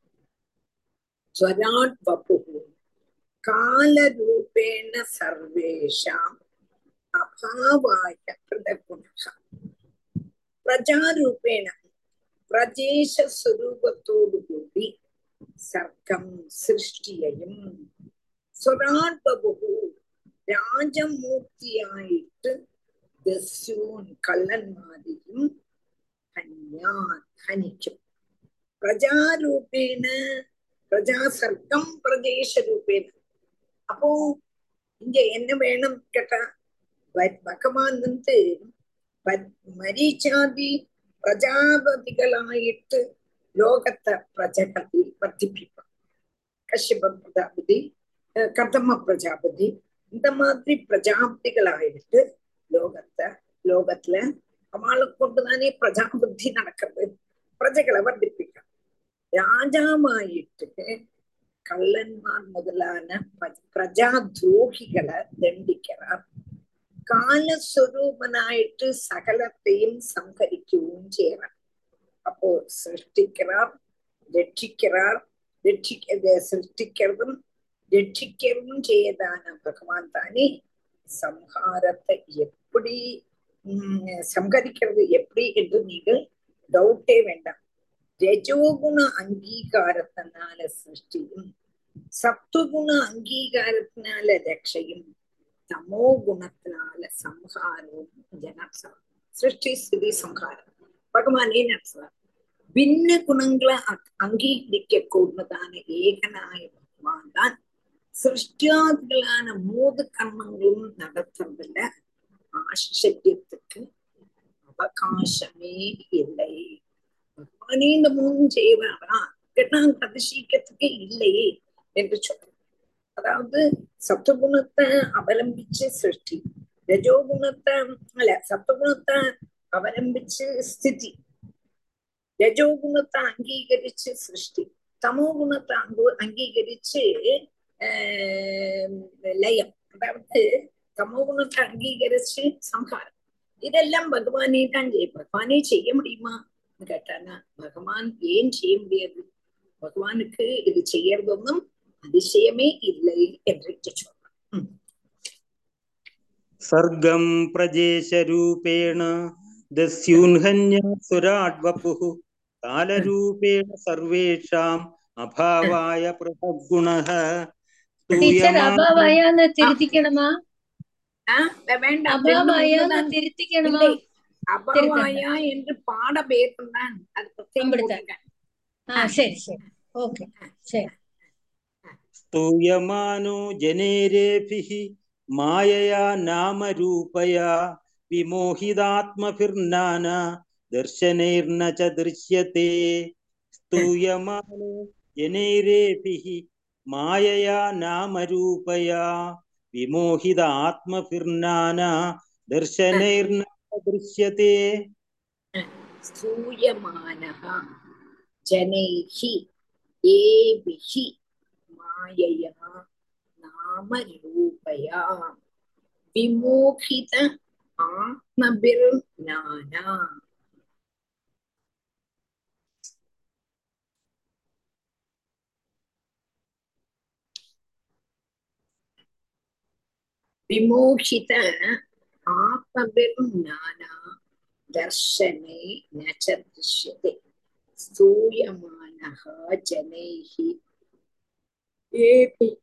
സ്വരാട് വപുഃ കാലരൂപേണ സർവേഷാം അഭാവായ പൃഥഗുണ പ്രജാരൂപേണ പ്രജേശ സ്വരൂപത്തോടുകൂടി സർഗം സൃഷ്ടിയെയും സ്വരാട്ബഹു രാജമൂർത്തിയായിട്ട് ദസ്യൂൻ കള്ളന്മാരെയും ഹന്യാൻ ഹനിക്കും പ്രജാരൂപേണ പ്രജാസർഗം പ്രദേശരൂപേണ அப்போ இங்க என்ன வேணும் கேட்டா பகவான் வந்து മരീചാതി പ്രജാപതികളായിട്ട് ലോകത്തെ പ്രജകളെ വർദ്ധിപ്പിക്കും കശ്യപ പ്രജാപതി കർദമ പ്രജാപതി இந்த மாதிரி பிரஜாபதிகளாயிட்டு லோகத்தை லோகத்துல அவளை கொண்டுதானே பிரஜாபுத்தி நடக்கிறது பிரஜைகளை வர்த்திப்பிக்க ராஜாவாயிட்டு கள்ளன்மார் முதலான பிரஜா துரோகிகளை தண்டிக்கிறார் കാലസ്വരൂപനായിട്ട് സകലത്തെയും സംഹരിക്കുകയും ചെയ്യണം അപ്പോ സൃഷ്ടിക്கிறார் രക്ഷിக்கிறார் രക്ഷിക്ക സൃഷ്ടിக்கிறதுം രക്ഷിக்கிறதும் ചെയ്യதான பகவான் தானே சம்ஹாரத்தை எப்படி சம்ஹரிக்கிறது எப்படி என்று நீங்கள் டவுட்டே வேண்டாம் രജോഗുണ അംഗീകാരത്തിനാല സൃഷ്ടിയും സത്വഗുണ അംഗീകാരത്തിനാല രക്ഷയും തമോ ഗുണത്തിനാല സംഹാരവും ജനസം സൃഷ്ടി സ്ഥിതി സംഹാരം ഭഗവാനെ നടത്തുക ഭിന്ന ഗുണങ്ങളെ അംഗീകരിക്കൂടുന്നതാണ് ഏകനായ ഭഗവാൻ താൻ സൃഷ്ടിയാദികളാன மூது கர்மங்களும் நடத்துறதுல ஆச்சரியத்துக்கு அவகாசமே இல்லை பகவானே இந்த மூணும் செய்வாரா கேட்டா அதிசயிக்கிறதுக்கு இல்லையே என்று சொல்றோம் அதாவது சத்துவகுணத்தை அவலம்பிச்சு சிருஷ்டி രജോഗുണത്തെ അല്ല സത്വഗുണത്തെ അവലംബിച്ച് സ്ഥിതി രജോ ഗുണത്തെ അംഗീകരിച്ച് സൃഷ്ടി തമോ ഗുണത്തെ അംഗീകരിച്ച് ലയം അതായത് തമോ ഗുണത്തെ അംഗീകരിച്ച് സംഹാരം இதெல்லாம் பகவானே தான் செய்ய பகவானே செய்ய முடியுமா கேட்டானா பகவான் ஏன் செய்ய முடியாது பகவானுக்கு இது செய்யறதொன்னும் அதிசயமே இல்லை என்று சொல்றான் सर्गं प्रजेशरूपेण दस्यून्हन्यासुराड्वपुः कालरूपेण सर्वेषाम् अभावाय पृथग्गुणः ടീച്ചർ स्तूयमानो അഭാവായാന്ന് തിരുത്തിക്കണമാ ஆஹ் வேண்டாம் ரெண்டு അഭാവായാന്ന് மூணுதான் തിരുത്തിക്കണമാ இல்லை அபவாயா என்று பாட பேரும் தான் அது பிரத்யேகம் அப்படித்தான். போட்டிருக்கேன் ആ ശരി ശരി ഓക്കെ ശരി स्तूयमानो जनेरेभिः मायया नामरूपया विमोहितात्मभिर्नाना दर्शनैर्न च दृश्यते स्तूयमानो जनैरेभिः मायया नामरूपया विमोहितात्मभिर्नाना दर्शनैर्न च दृश्यते स्तूयमानः जनैः एभिः मायया नामरूपया विमोहित आत्मभिर्नाना विमोहित आत्मभिर्नाना दर्शने न च दृश्यते स्तूयमानः जनैः एपि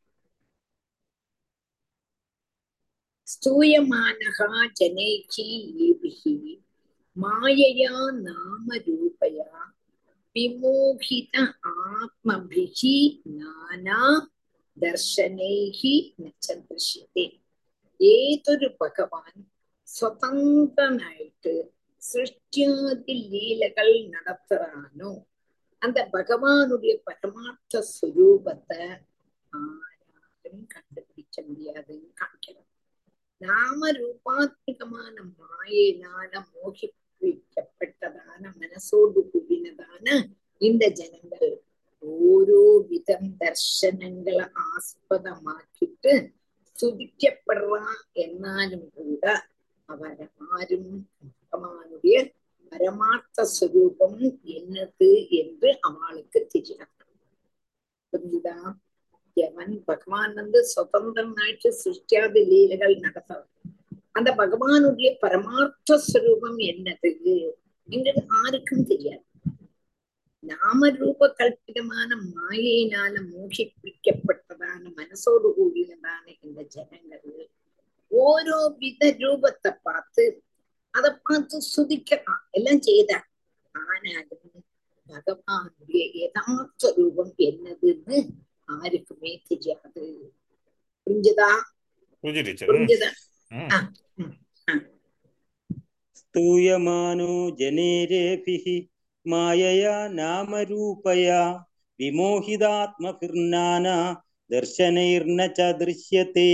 स्तूयमानः जनैः एभिः मायया नामरूपया विमोहित आत्मभिः नाना दर्शनैः न च दृश्यते ഏതൊരു ഭഗവാൻ സ്വതന്ത്രനായിട്ട് സൃഷ്ടിയാതി ലീലകൾ നടത്തുறானோ அந்த பகவானுடைய பரமார்த்த ஸ்வரூபத்தை ஆராலும் கண்டுபிடிக்க முடியாதுன்னு காமிக்கிறோம் நாம ரூபாத்மிகமான மாயினால மோகிப்பிக்கப்பட்டதான மனசோடு கூடினதான இந்த ஜனங்கள் ഓരോ വിധം ദർശനങ്ങളെ ആസ്പദമാക്കിയിട്ട് സ്തുതിക്കപ്പെടുക എന്നാലും കൂടെ അവരാരും ഭഗവാനുடைய பரமார்த்த ஸ்வரூபம் என்னது என்று அவளுக்கு தெரியாது புரிஞ்சுதா எவன் பகவான் வந்து சுதந்திரனாயிட்டு சிருஷ்டியாத லீலைகள் நடத்தும் அந்த பகவானுடைய பரமார்த்த ஸ்வரூபம் என்னது எங்களுக்கு யாருக்கும் தெரியாது நாமரூப கல்பிதமான மாயையினால மோகிப்பிக்கப்பட்டதான மனசோடு கூடியதான இந்த ஜனங்கள் ஓரோ வித ரூபத்தை பார்த்து அதை பார்த்து சுதிக்கலாம் எல்லாம் செய்தார் ஆனாலும் பகவானுடைய யதார்த்த ரூபம் என்னதுன்னு யாருக்குமே தெரியாது புரிஞ்சுதா புரிஞ்சு டீச்சர் புரிஞ்சுதா ம் ஆ, ம், ஆ. स्तूयमानो जनेरेभिः मायया नामरूपया विमोहितात्मभिर्नाना दर्शनैर्न च दृश्यते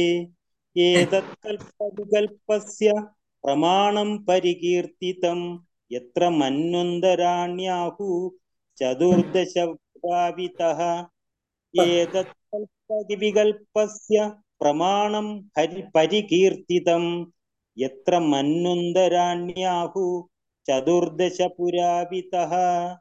एतत्कल्पविकल्पस्य प्रमाणं परिकीर्तितं यत्र मन्वन्तराण्याहु चतुर्दशभावितः एतत्कल्पविकल्पस्य प्रमाणं हरि परिकीर्तितं यत्र मन्वन्तराण्याहु चतुर्दशपुरावितः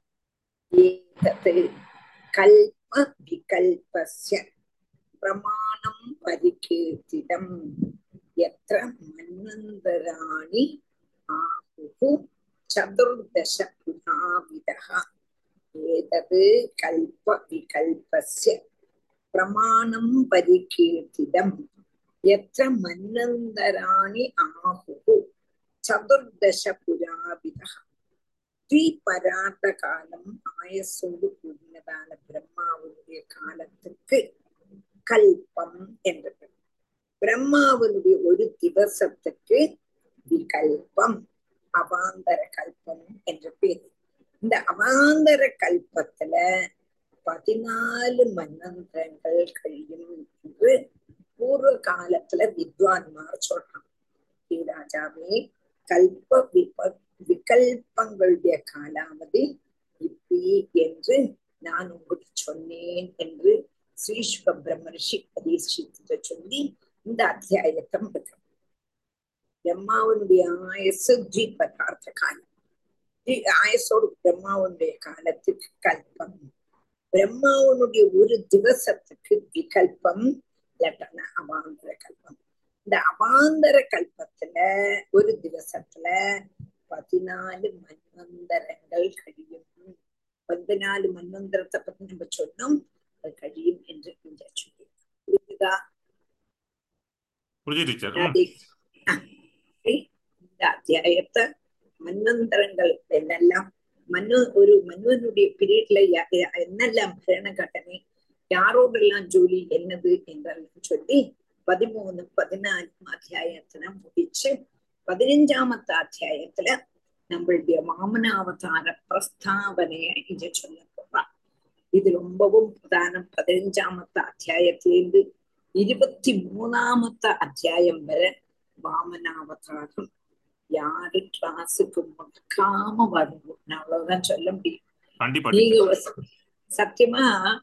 एतत् कल्पविकल्पस्य प्रमाणं परिकीर्तितम् यत्र मन्वन्तराणि आहुः चतुर्दश पुराविदः एतत् कल्पविकल्पस्य प्रमाणं परिकीर्तितम् यत्र मन्वन्तराणि आहुः சதுர்தச புராவிதா ஸ்ரீபரார்த்த காலம் ஆயசோடு கூடினதான பிரம்மாவுடைய காலத்துக்கு கல்பம் என்று பெயர். பிரம்மாவனுடைய ஒரு திவசத்துக்கு விகல்பம் அவாந்தர கல்பம் என்று பேர் இந்த அவாந்தர கல்பத்துல பதினாலு மன்னந்திரங்கள் கழியும் என்று பூர்வ காலத்துல வித்வான்மார் சொல்றாங்க "ஹே ராஜாவே கல்ப விப விகல்பங்களுடைய காலாவதி இப்படி என்று நான் உங்களுக்கு சொன்னேன் என்று ஸ்ரீஸ்வ பிரம்மர்ஷி பரீட்சித்து சொல்லி இந்த அத்தியாயத்தை முடிக்கிறோம் பிரம்மாவனுடைய ஆயசு ஜி பதார்த்த காலம் ஜி- ஆயசோடு பிரம்மாவனுடைய காலத்துக்கு கல்பம் பிரம்மாவனுடைய ஒரு திவசத்துக்கு விகல்பம் இல்லாட்டா அவாந்தர கல்பம் இந்த அவாந்தர கல்பத்துல ஒரு திவசத்துல பதினாலு மன்வந்தரங்கள் கழியும் பதினாலு மன்வந்தரத்தை பத்தி நம்ம சொன்னோம் அது கழியும் என்று இங்க சொல்லி புரியுதா புரியுது டீச்சர் ம் ராதே ஆ, சரி. இந்த அத்தியாயத்தை மன்வந்தரங்கள் என்னெல்லாம் மனு ஒரு மனுவனுடைய பீரியட்ல என்னெல்லாம் ഭരണഘടனை யாரோடெல்லாம் ஜோலி என்னது என்றெல்லாம் சொல்லி பதிமூணு பதினாலும் அத்தியாயத்தின முடிச்சு பதினஞ்சாமത്തെ அத்தியாயத்துல நம்மளுடைய வாமனாவதார பிரஸ்தாவனைய இங்க சொல்ல போறான் இது ரொம்பவும் பிரதானம் பதினஞ்சாமത്തെ அத்தியாயத்திலிருந்து இருபத்தி மூணாமത്തെ அத்தியாயம் வரை வாமனாவதாரம் யாரு கிளாஸுக்கு முடக்காம வரணும் நான் அவ்வளவுதான் சொல்ல முடியும் கண்டிப்பா நீங்க டீச்சர் ஒரு ச- சத்தியமா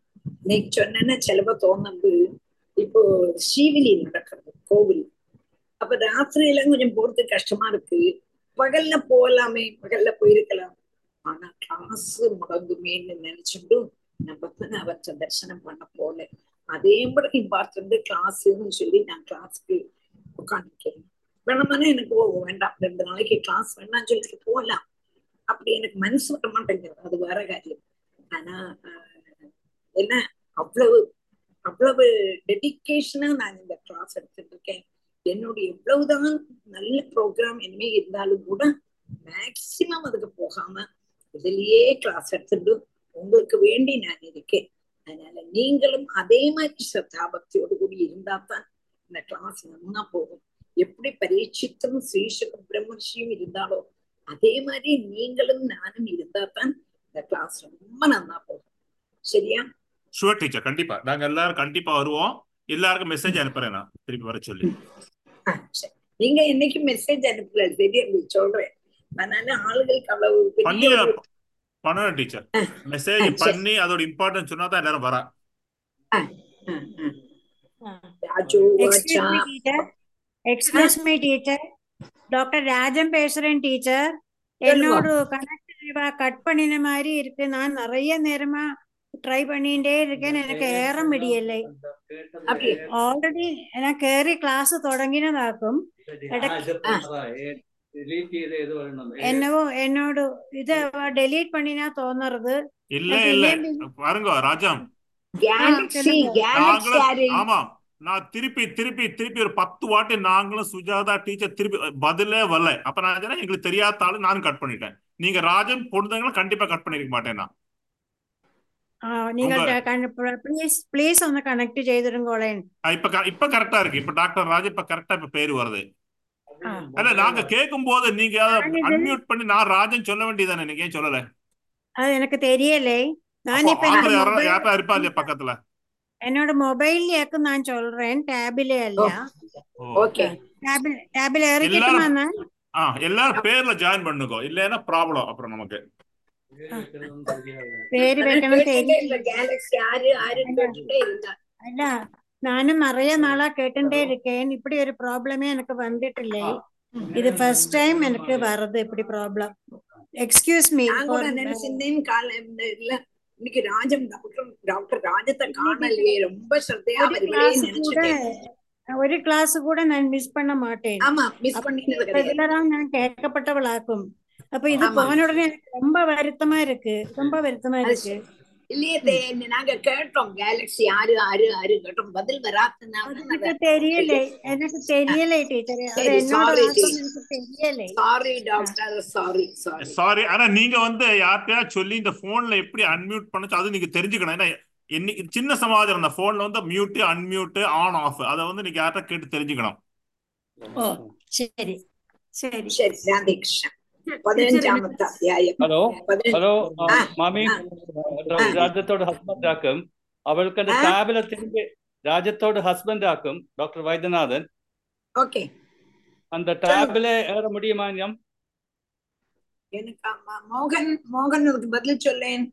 நீ சொன்னேன்னா சிலப்ப தோணுது இப்போ ஸ்ரீவிலி நடக்கிறது கோவில் அப்ப ராத்திரி எல்லாம் கொஞ்சம் போறது கஷ்டமா இருக்கு பகல்ல போகலாமே பகல்ல போயிருக்கலாம் ஆனா கிளாஸ் முடங்குமேன்னு நினைச்சுட்டு நம்ம தான் அவற்றை தரிசனம் பண்ண போல அதே மாதிரி இம்பார்ட்டன்ட் கிளாஸ்ன்னு சொல்லி நான் கிளாஸ்க்கு உட்காந்துருக்கேன் வேணாமனா எனக்கு ஓ வேண்டாம் ரெண்டு நாளைக்கு கிளாஸ் வேணாம்னு சொல்லிட்டு போகலாம் அப்படி எனக்கு மனசு வர மாட்டேங்குது அது வேற காரியம் ஆனா ஆஹ், என்ன அவ்வளவு அவ்வளவு டெடிக்கேஷனா நான் இந்த கிளாஸ் எடுத்துட்டு இருக்கேன் என்னுடைய எவ்வளவுதான் நல்ல ப்ரோக்ராம் இனிமே இருந்தாலும் கூட மேக்சிமம் அதுக்கு போகாம இதுலயே கிளாஸ் எடுத்துட்டு உங்களுக்கு வேண்டி நான் இருக்கேன் அதனால நீங்களும் அதே மாதிரி ஸ்ரத்தாபக்தியோடு கூடி இருந்தா தான் இந்த கிளாஸ் நன்னா போகும் எப்படி பரீட்சித்தும் ஸ்ரீசுக பிரம்மர்ஷியும் இருந்தாலோ அதே மாதிரி நீங்களும் நானும் இருந்தா தான் இந்த கிளாஸ் ரொம்ப நல்லா போகும் சரியா ஷுவர் டீச்சர் கண்டிப்பா நாங்க எல்லாரும் கண்டிப்பா வருவோம் எல்லாருக்கும் மெசேஜ் அனுப்புறேன் நான் திருப்பி வர சொல்லி ஆ, சரி. நீங்க என்னைக்கு மெசேஜ் அனுப்பல சரி உங்களுக்கு சொல்றேன் அதனால ஆளுகளுக்கு அவ்வளவு பண்ணி பெரிய ஒரு பண்ணணும் டீச்சர் ஆ, மெசேஜ் சரி. பண்ணி அதோட இம்பார்ட்டன்ஸ் சொன்னா தான் எல்லாரும் வரா ஆ, ஆ, ஆ. ராஜு வாச்சா excuse me teacher excuse me teacher doctor Rajam பேசுறேன் டீச்சர் என்னோட கனெக்ட் கட் பண்ணின மாதிரி இருக்கு நான் நிறைய நேரமா ட்ரை பண்ணிட்டே இருக்கேன் எனக்கு ஏற முடியலை அப்படி ഓൾറെഡി ഞാൻ കയറി ക്ലാസ് തുടങ്ങിയതാക്കും എന്നവോ എന്നോട് ഇത് ഡിലീറ്റ് പണിനാ തോന്നരുത് இல்ல நான் இல்ல பின்னே பாருங்க ராஜாம் கேலக்ஸி சொல்லுங்க. கேலக்ஸி நாங்களும் யாரு ஆமாம் நான் திருப்பி திருப்பி திருப்பி ஒரு பத்து வாட்டி நாங்களும் சுஜாதா டீச்சர் திருப்பி பதிலே வரல அப்ப நான் சொன்னேன், எங்களுக்கு தெரியாத ஆளு நானும் கட் பண்ணிட்டேன் நீங்க ராஜன் பொண்ணுங்களும் கண்டிப்பா கட் பண்ணிருக்க மாட்டேன் நான் ആ, നിങ്ങൾ உங்க പ്ലീസ് പ്ലീസ് ഒന്ന് കണക്ട് ചെയ്തിരുങ്കോളേൻ ஆ, இப்ப க- இப்ப கரெக்டா இருக்கு இப்ப டாக்டர் ராஜன் இப்ப கரெக்டா இப்ப பேரு வருது ആ அல்ல நாங்க கேட்கும் போது நீங்க ഞാനിത് அன்மியூட் பண்ணி நான் ராஜன் சொல்ல வேண்டியதானே நீங்க ஏன் சொல்லல അത് എനിക്ക് തെരിയല്ലേ அப்போ ഞാനിപ്പോ എന്റെ ஆத்துல யாரா മൊബൈൽ யாரா இருப்பா இல்லையா பக்கத்துல എന്നോട് മൊബൈലിലേക്ക് ഞാൻ ചൊല്ലേൻ ടാബിലെ അല്ല ஓ ஓகே ടാബിൽ ടാബിൽ எல்லாரும் ഏറിക്കിട്ടുമാ ഞാൻ ஆ எல்லாரும் பேர்ல ஜாயின் பண்ணுங்க இல்லைன்னா ப்ராப்ளம் அப்புறம் நமக்கு പേര് ஆனா വെക്കണം கேட்டுட்டே തെരി இல்ல கேலக்ஸி யாரு யாரு അല്ല கேட்டுட்டே இருந்தா അല്ല நானும் நிறைய நாளா கேட்டுட்டே இருக்கேன் இப்படி ஒரு ப்ராப்ளமே எனக்கு வந்துட்டில்லை இது ஃபர்ஸ்ட் டைம் எனக்கு வர்றது இப்படி ப்ராப்ளம் எக்ஸ்கியூஸ் மீ நான் கூட ஃபார் நினைச்சிருந்தேன் கால இல்ல இன்னைக்கு ராஜம் டாக்டர் டாக்டர் ராஜத்தை இல்ல காணலையே ரொம்ப ஸ்ரத்தையா ஒரு வருவளேன்னு கிளாஸ் கூட நினைச்சிட்டேன் ஒரு கிளாஸ் கூட நான் மிஸ் பண்ண மாட்டேன் ஆமா மிஸ் அப்ப பண்ணினது கிடையாது ரெகுலரா நான் கேட்கப்பட்டவளாக்கும் அப்ப இது ஆமா போன உடனே எனக்கு ரொம்ப வருத்தமா இருக்கு ரொம்ப வருத்தமா அது இருக்கு சரி. இல்லையே தே- நாங்க கேட்டோம் கேலக்ஸி யாரு யாரு யாரு கேட்டோம் பதில் வராதனால அது தான் எனக்கு அதை தெரியலை எனக்கு தெரியலை டீச்சர் அது சரி என்னோட சாரி ஆக்கம் எனக்கு தெரியலை சாரி ஆ. டாக்டர் சாரி சாரி சாரி ஆனா நீங்க வந்து யார்கிட்டயா சொல்லி இந்த போன்ல எப்படி அன்மியூட் பண்ணுச்சு அது நீங்க தெரிஞ்சுக்கணும் ஏன்னா இன்னைக்கு சின்ன சமாச்சாரம் அந்த போன்ல வந்து மியூட் அன்மியூட் ஆன் ஆஃப் அதை வந்து நீங்க யார்கிட்ட கேட்டு தெரிஞ்சுக்கணும் ஓ சரி சரி சரி ராதே கிருஷ்ணன் டீச்சர் எனக்கு பதினஞ்சாமത്തെ அத்தியாயம் ഹലോ பதினஞ்சு ഹലോ ആ മാമി ആ രാജ്യത്തോട് ഹസ്ബൻഡ് ആക്കും അവൾക്ക് ആ ടാബിലെ തിരികെ രാജ്യത്തോട് ഹസ്ബൻഡ് ആക്കും ഡോക്ടർ വൈദ്യനാഥൻ ஓகே அந்த சொல்லுங்க டாபிலே ஏற முடியுமா ஞம் எனக்கு ஆமா, மோகன் மோகன் அதுக்கு பதில் சொல்லேன்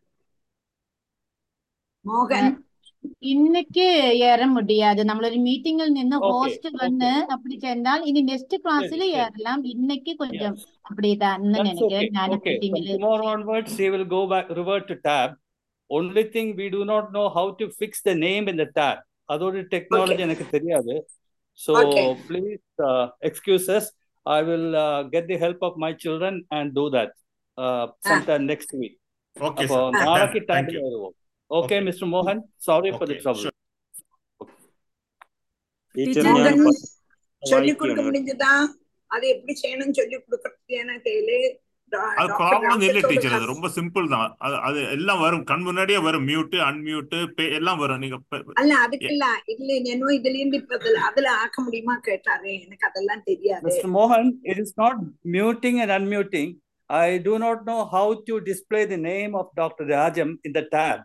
மோகன் இன்னைக்கு ஏற முடியாது നമ്മളൊരു മീറ്റിംഗിൽ നിന്ന് ഓക്കെ ഹോസ്റ്റ് വന്ന് ഓക്കെ அப்படி ചെന്നാൽ ഇനി നെക്സ്റ്റ് ശരി ക്ലാസ്സിൽ ശരി ஏறலாம் இன்னைக்கு Yeah. கொஞ்சம் அப்படிதான்னு That's நினைக்கிறேன் okay. ഞാൻ Okay. From மீட்டிங்கில் tomorrow onwards, he will go back, revert to tab. only thing we do not know how to fix the name in the tab அதோட டெக்னாலஜி எனக்கு தெரியாது so Okay. please uh, excuse us i will uh, get the help of my children and do that uh, sometime next week Okay, அப்போ sir. நாளைக்கு Thank டைம்ல you. வருவோம் okay mr mohan sorry for the Okay, trouble sure. Teacher Mohan ഞാൻ പ- சொல்லி கொடுக்க വായിക്കുകയാണ് முடிஞ்சதா அது எப்படி செய்யணும்னு சொல்லி கொடுக்கறது எனக்கு தெரியல அது ப்ராப்ளம் இல்ல டீச்சர் அது ரொம்ப சிம்பிள் தான் அது அது எல்லாம் வரும் கண் முன்னாடியே வரும் மியூட் அன்மியூட் எல்லாம் வரும் நீங்க ப- அல்ல அதுக்கு இல்ல இல்ல என்னோ இதுல இருந்து இப்ப அதுல அதுல ஆக்க முடியுமா கேட்டாரு எனக்கு அதெல்லாம் தெரியாது Mr. Mohan, it is not muting and unmuting. I do not know how to display the name of Dr. Rajam in the tab.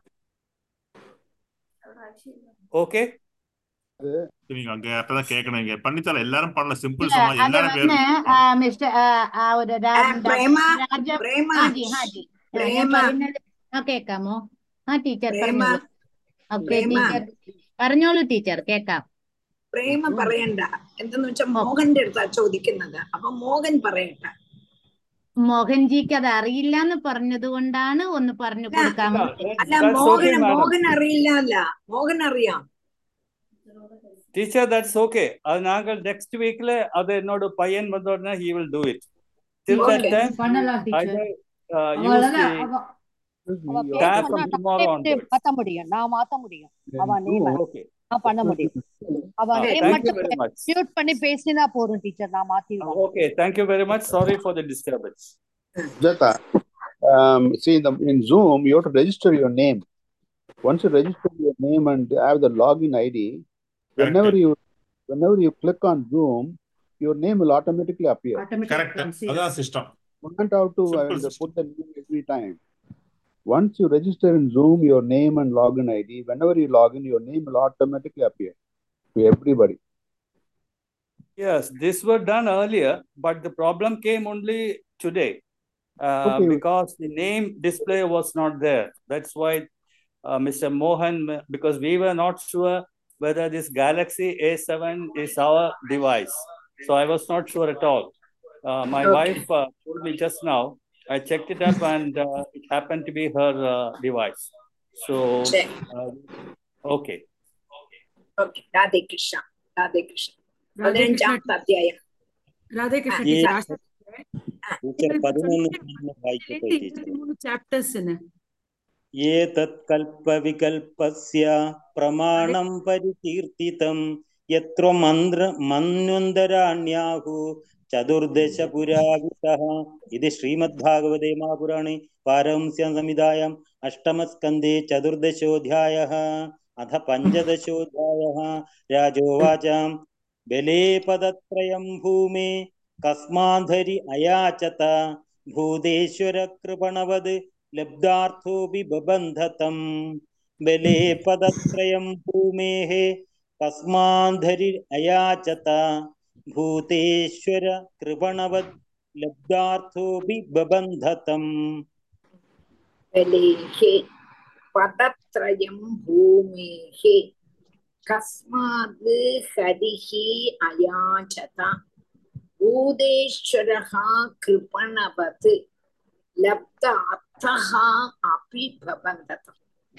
Okay? நீங்க அங்க அப்பதான் கேட்கணும் இங்க பண்ணித்தர எல்லாரும் பண்ணல சிம்பிள் இல்ல சொன்னா அது எல்லாரும் வந்து பேரும் மிஸ்டர் ഒരു രാ- ആ, ഡോക്ടർ പ്രേമ രാജം പ്രേമ ഹാജി ഹാജി ആ, ഞാൻ പ്രേമ പറയുന്നത് ആ കേക്കാമോ ആ ടീച്ചർ പ്രേമ പറഞ്ഞോളൂ ഓക്കെ പ്രേമ ടീച്ചർ പറഞ്ഞോളൂ ടീച്ചർ കേക്കാം പ്രേമ പറയണ്ട എന്തെന്ന് വെച്ചാൽ മോഹന്റെ അടുത്താ ചോദിക്കുന്നത് അപ്പൊ മോഹൻ പറയണ്ട മോഹൻജിക്ക് അത് അറിയില്ല എന്ന് പറഞ്ഞത് കൊണ്ടാണ് ഒന്ന് പറഞ്ഞു അല്ല കൊടുക്കാമോ അല്ല That's okay, Mohan madam. Mohan അറിയില്ല അല്ല മോഹൻ അറിയാം Teacher, that's okay. அது நாங்கள் next weekல அது என்னோட பையன் வந்தோடனே he will do it. Till that Okay. time, பண்ணலாம் I teacher will uh, use அவளால the அவ அவ tab பேர் from சொன்னா tomorrow நானே onwards. மாத்த முடியும் நான் மாத்த முடியும் அவ நேம Okay. நான் பண்ண முடியும் அவ Uh, நேம் thank you மட்டும் very much. மியூட் பண்ணி பேசினா போதும் டீச்சர் நான் Uh, மாத்திடுவேன் okay, thank you very much. Sorry for the disturbance. Jata, um, see in the in Zoom you have to register your name. Once you register your name and have the login ID, whenever correct you whenever you click on Zoom, your name will automatically appear. Automatic correct அதான் system You don't have to uh, simple the- system put the name every time. Once you register in Zoom, your name and login ID, whenever you log in, your name will automatically appear to everybody. Yes, this were done earlier, but the problem came only today uh, Okay. because the name display was not there. That's why uh, Mr. Mohan, because we were not sure whether this Galaxy A7 is our device. So I was not sure at all. Uh, my Okay. wife uh, told me just now. I checked it up and uh, it happened to be her uh, device. So, சரி uh, okay. Okay Radhe Krishna Radhe Krishna Radhe Krishna பதினஞ்சாமത്തെ അധ്യായം ராதே ആ, கிருஷ்ணா ഈ teacher ആ, ஆஷா ആ. Teacher പതിനൊന്ന് ഒന്ന് വായിക്കട്ടെ இருந்து ടീച്ചർ இருபத்தி மூணு சாப்டர்ஸ் ഏതത്കൽപ്പവികൽപ്പസ്യ പ്രമാണം പരികീർത്തിതം യത്ര മന്ത്ര മന്വന്തരാണ്യാഹു ചതുർദശ പുരാവിതഃ ഇത് ശ്രീമദ്ഭാഗവതേ മഹാപുരാണേ പാരംസ്യം സംഹിതായാം അഷ്ടമസ്കന്ധേ ചതുർദശോऽധ്യായः അഥ പഞ്ചദശോऽധ്യായः രാജോവാച ബലേ പദത്രയം ഭൂമേ കസ്മാധരി അയാചത ഭൂതേശ്വര കൃപണവത് ലബ്ധാർത്ഥോപി ബബന്ധതം ബലേ പദത്രയം ഭൂമേः കസ്മാന്ധരി അയാചത ഭൂതേശ്വര കൃപണവത് ലബ്ധാർത്ഥോപി ബബന്ധതം बलेः पदत्रयं भूमेः कस्माद् हरिः अयाचत भूतेश्वरः कृपणवत् लब्ध अर्थः अपि भवन्तः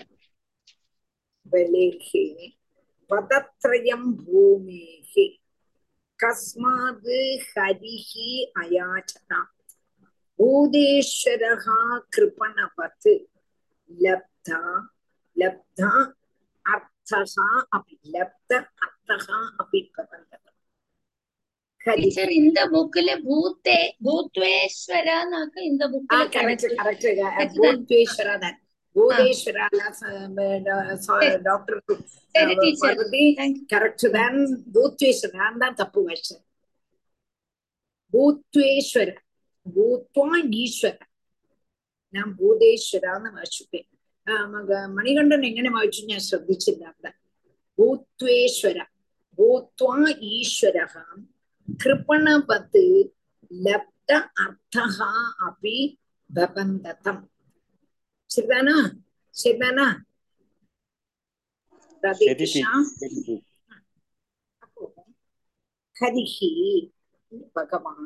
बलेः पदत्रयं भूमेः कस्माद् हरिः अयाचत भूतेश्वरः कृपणवत् लब्धा लब्धा अर्थः अपि लब्ध अर्थः अपि भवन्तः हरिः ടീച്ചർ இந்த புக்ல பூத்தே பூத்வேஸ்வரானாக்க இந்த ആ புக்ல കറക്റ്റ് കറക്റ്റ് തെറ്റുതാ ഭൂതേശ്വര ഭൂതേശ്വര சரி ഡോക്ടർ சரி டீச்சர் பார்வதி தேங்க்யூ கரெக்ட் தான் பூத்வேஸ்வரன் தான் தப்பு வச்சேன் ഭൂത്വേശ്വര ഭൂത്വാ ഈശ്വര ഞാൻ ഭൂതേശ്വര എന്ന് വായിച്ചുപ്പേ മണികണ്ഠൻ എങ്ങനെ വായിച്ചു ഞാൻ ശ്രദ്ധിച്ചില്ല അവിടെ ഭൂത്വേശ്വര ഭൂത്വാ ഈശ്വര കൃപണവത് ലബ്ധ അർത്ഥ അപി ബബന്ധതം ശരിതാനാ ശരിതാനാ രാധേ ശരി കൃഷ്ണ ടീച്ചർ ശരി ടീച്ചർ അപ്പോ ഹരിഹി ഭഗവാൻ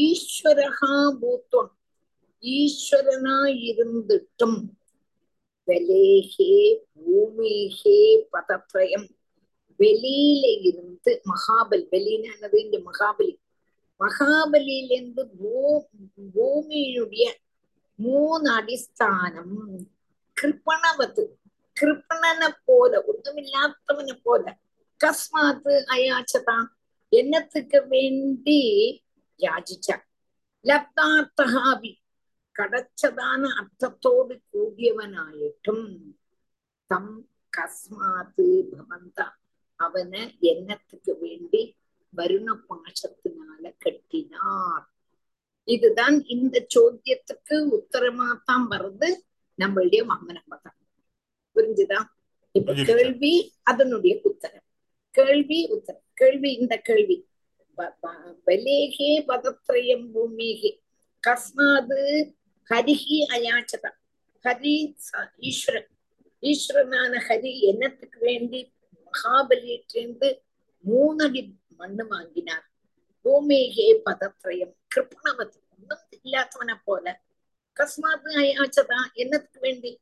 ഈശ്വരഹ ഭൂത്വം ഈശ്വരനായിരുന്നിട്ടും ബലേഹേ ഭൂമിഹേ പദത്രയം வெளியில இருந்து மகாபலி வெளியினது இங்க மகாபலி மகாபலியிலிருந்து பூ பூமியுடைய மூணு அடிസ്ഥാനം கிருப்பணவத்து கிருப்பணனை போல ஒண்ணுமில்லாதவனை போல கஸ்மாத்து அயாச்சதா என்னத்துக்கு வேண்டி யாചിച്ചാൻ ലബ്ധാർത്ഥഹാബി കടച്ചതാണ് അർത്ഥത്തോട് കൂടിയവനായിട്ടും തം കസ്മാത് ഭവന്ത അവന് എന്നத்துக்கு வேண்டி வருண பாசத்தினால கட்டினார் இதுதான் இந்த ചോദ്യத்துக்கு உத்தரமாத்தான் வருது நம்மளுடைய வாமனம்பதம் புரிஞ்சுதா இப்ப புரிஞ்சுது. கேள்வி அதனுடைய உத்தரம் கேள்வி உத்தரம் கேள்வி இந்த கேள்வி ப- ப- பலேகே பதத்ரயம் பூமிகே கஸ்மாது ஹரிஹி அயாச்சத ஹரி ச- ஈஸ்வரன் ஈஸ்வரனான ஹரி என்னத்துக்கு வேண்டி மகாபலியிட்டிருந்து மூணடி மண்ணு வாங்கினார் பூமிகே பதத்ரயம் கிருப்பணவத் ஒன்றும் இல்லாதவனை போல கஸ்மாத் அயாச்சதா என்னத்துக்கு வேண்டி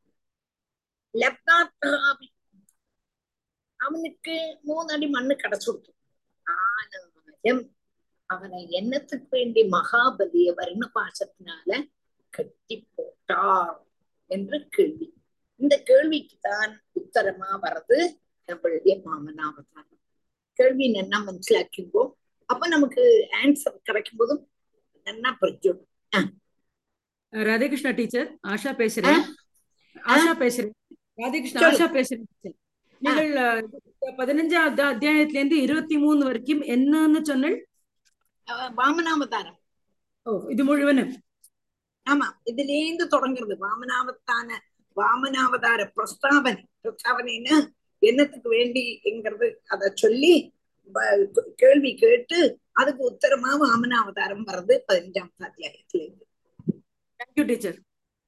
லப்தாத்தாபி அவனுக்கு மூணடி மண்ணு கிடைச்சு கொடுத்து ஆனாலும் அவனை என்னத்துக்கு வேண்டி மகாபலிய வருண பாசத்தினால கட்டி போட்டார் என்று கேள்வி இந்த கேள்விக்கு தான் உத்தரமா வர்றது நம்மளுடைய மாமனாவதாரம் கேள்வி நன்னா മനസ്സിലാക്കുമ്പോ அப்ப நமக்கு ஆன்சர் கிடைக்கும் போதும் நன்னா புரிஞ்சிடும் ராதேகிருஷ்ணா டீச்சர் ஆஷா பேசுறேன் ஆஷா பேசுறேன் ராதேகிருஷ்ணா சொல்லு. ஆஷா பேசுறேன் teacher. நீங்கள் அஹ், பதினஞ்சாவது அத்தியாயத்துல இருந்து இருபத்தி மூணு வரைக்கும் என்னன்னு சொன்னல் வாமனாவதாரம் ஓ இது முழுவதும் ஆமா இதுலேந்து தொடங்குறது வாமனாவத்தான வாமனாவதார பிரஸ்தாவனை பிரஸ்தாவனைன்னு என்னத்துக்கு வேண்டி என்கிறது அத சொல்லி ப- கேள்வி கேட்டு அதுக்கு உத்தரமா வாமனாவதாரம் வர்றது பதினஞ்சாம் அத்தியாயத்துல இருந்து தேங்க்யூ டீச்சர்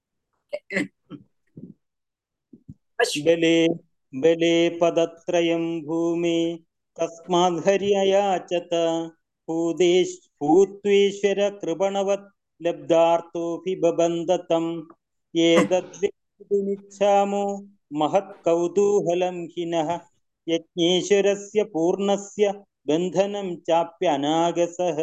बले बले पदत्रयं भूमि तस्माद्धर्ययाचत भूदेश भूत्वेश्वर कृपणवत् लब्धार्थोऽपि बबन्धतम् एतद्वेदितुमिच्छामो महत्कौतूहलं हिनः यज्ञेश्वरस्य पूर्णस्य बन्धनं चाप्यनागसः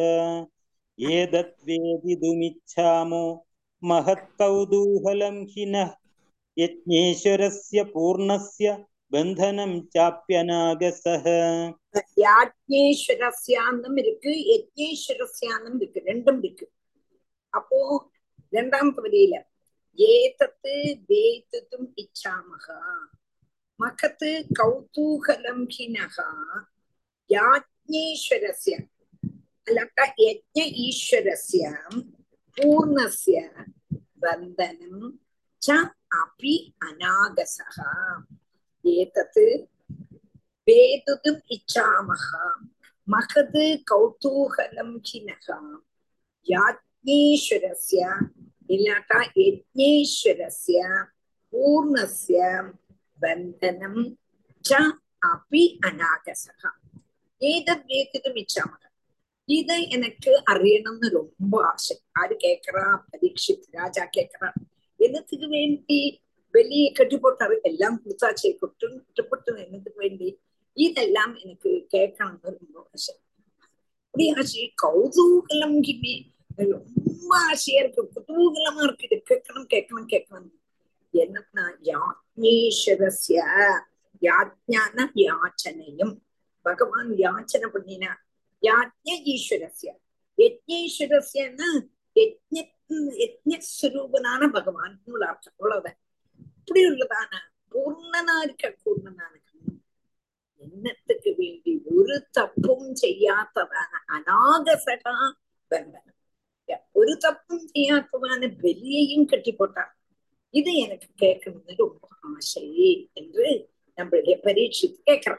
एतद्वेदितुमिच्छामो महत्कौतूहलं हिनः यज्ञेश्वरस्य पूर्णस्य बन्धनं चाप्यनागसः யாஜ்ஞேஸ்வரஸ்யானம் இருக்கு யஜ்ஞேஸ்வரஸ்யானம் இருக்கு ரெண்டும் இருக்கு அப்போ ரெண்டாம் பகுதியில ஏதத்து வேத்தும் இச்சாமகா மகத்து கௌதூகலம் ஹினகா யாஜ்ஞேஸ்வரஸ்ய அல்லாட்ட யஜ்ஞ ஈஸ்வரஸ்ய பூர்ணஸ்ய பந்தனம் ச அபி அநாகசः ஏதத் வேதுதும் இச்சாமः மகது கௌதூகலம் ஹினः யாஜ்ஞேஸ்வரஸ்ய இல்லாட்டா யஜ்ஞேஸ்வரஸ்ய பூர்ணஸ்ய பந்தனம் ச அபி அநாகசः ஏதத் வேதிதும் இச்சாமக இது எனக்கு அறியணும்னு ரொம்ப ஆசை யாரு கேக்குறா பரீட்சித் ராஜா கேக்குறா என்னத்துக்கு வேண்டி வெளியே கட்டி போட்டாரு எல்லாம் கொடுத்தாச்சே கொட்டு கட்டுப்பட்டு என்னத்துக்கு வேண்டி இதெல்லாம் எனக்கு கேட்கணும்னு ரொம்ப ஆசை அப்படி ஆசை கௌதூகலம் கிமி ரொம்ப ஆசையா இருக்கு குதூகலமா இருக்கு இது கேட்கணும் கேட்கணும் கேட்கணும் என்னன்னா யாஜ்ஞேஸ்வரஸ்ய யாஜ்ஞான யாச்சனையும் பகவான் யாச்சனை பண்ணினார் யாஜ்ஞ ஈஸ்வரஸ்ய யஜ்ஞேஸ்வரஸ்யன்னா யஜ்ஞ யஜ்ஞஸ்வரூபனான பகவான் உள்ள அர்த்தம் அவ்வளவுதான் இப்படி உள்ளதான பூர்ணனா இருக்க பூர்ணனான என்னத்துக்கு வேண்டி ஒரு தப்பும் செய்யாததான அநாகசகா பந்தனம் ஒரு தப்பும் செய்யாததான வெளியையும் கட்டி போட்டார் இது எனக்கு கேட்கணும்னு ரொம்ப ஆசை என்று நம்மளுடைய பரீட்சித்து கேட்கிறோம்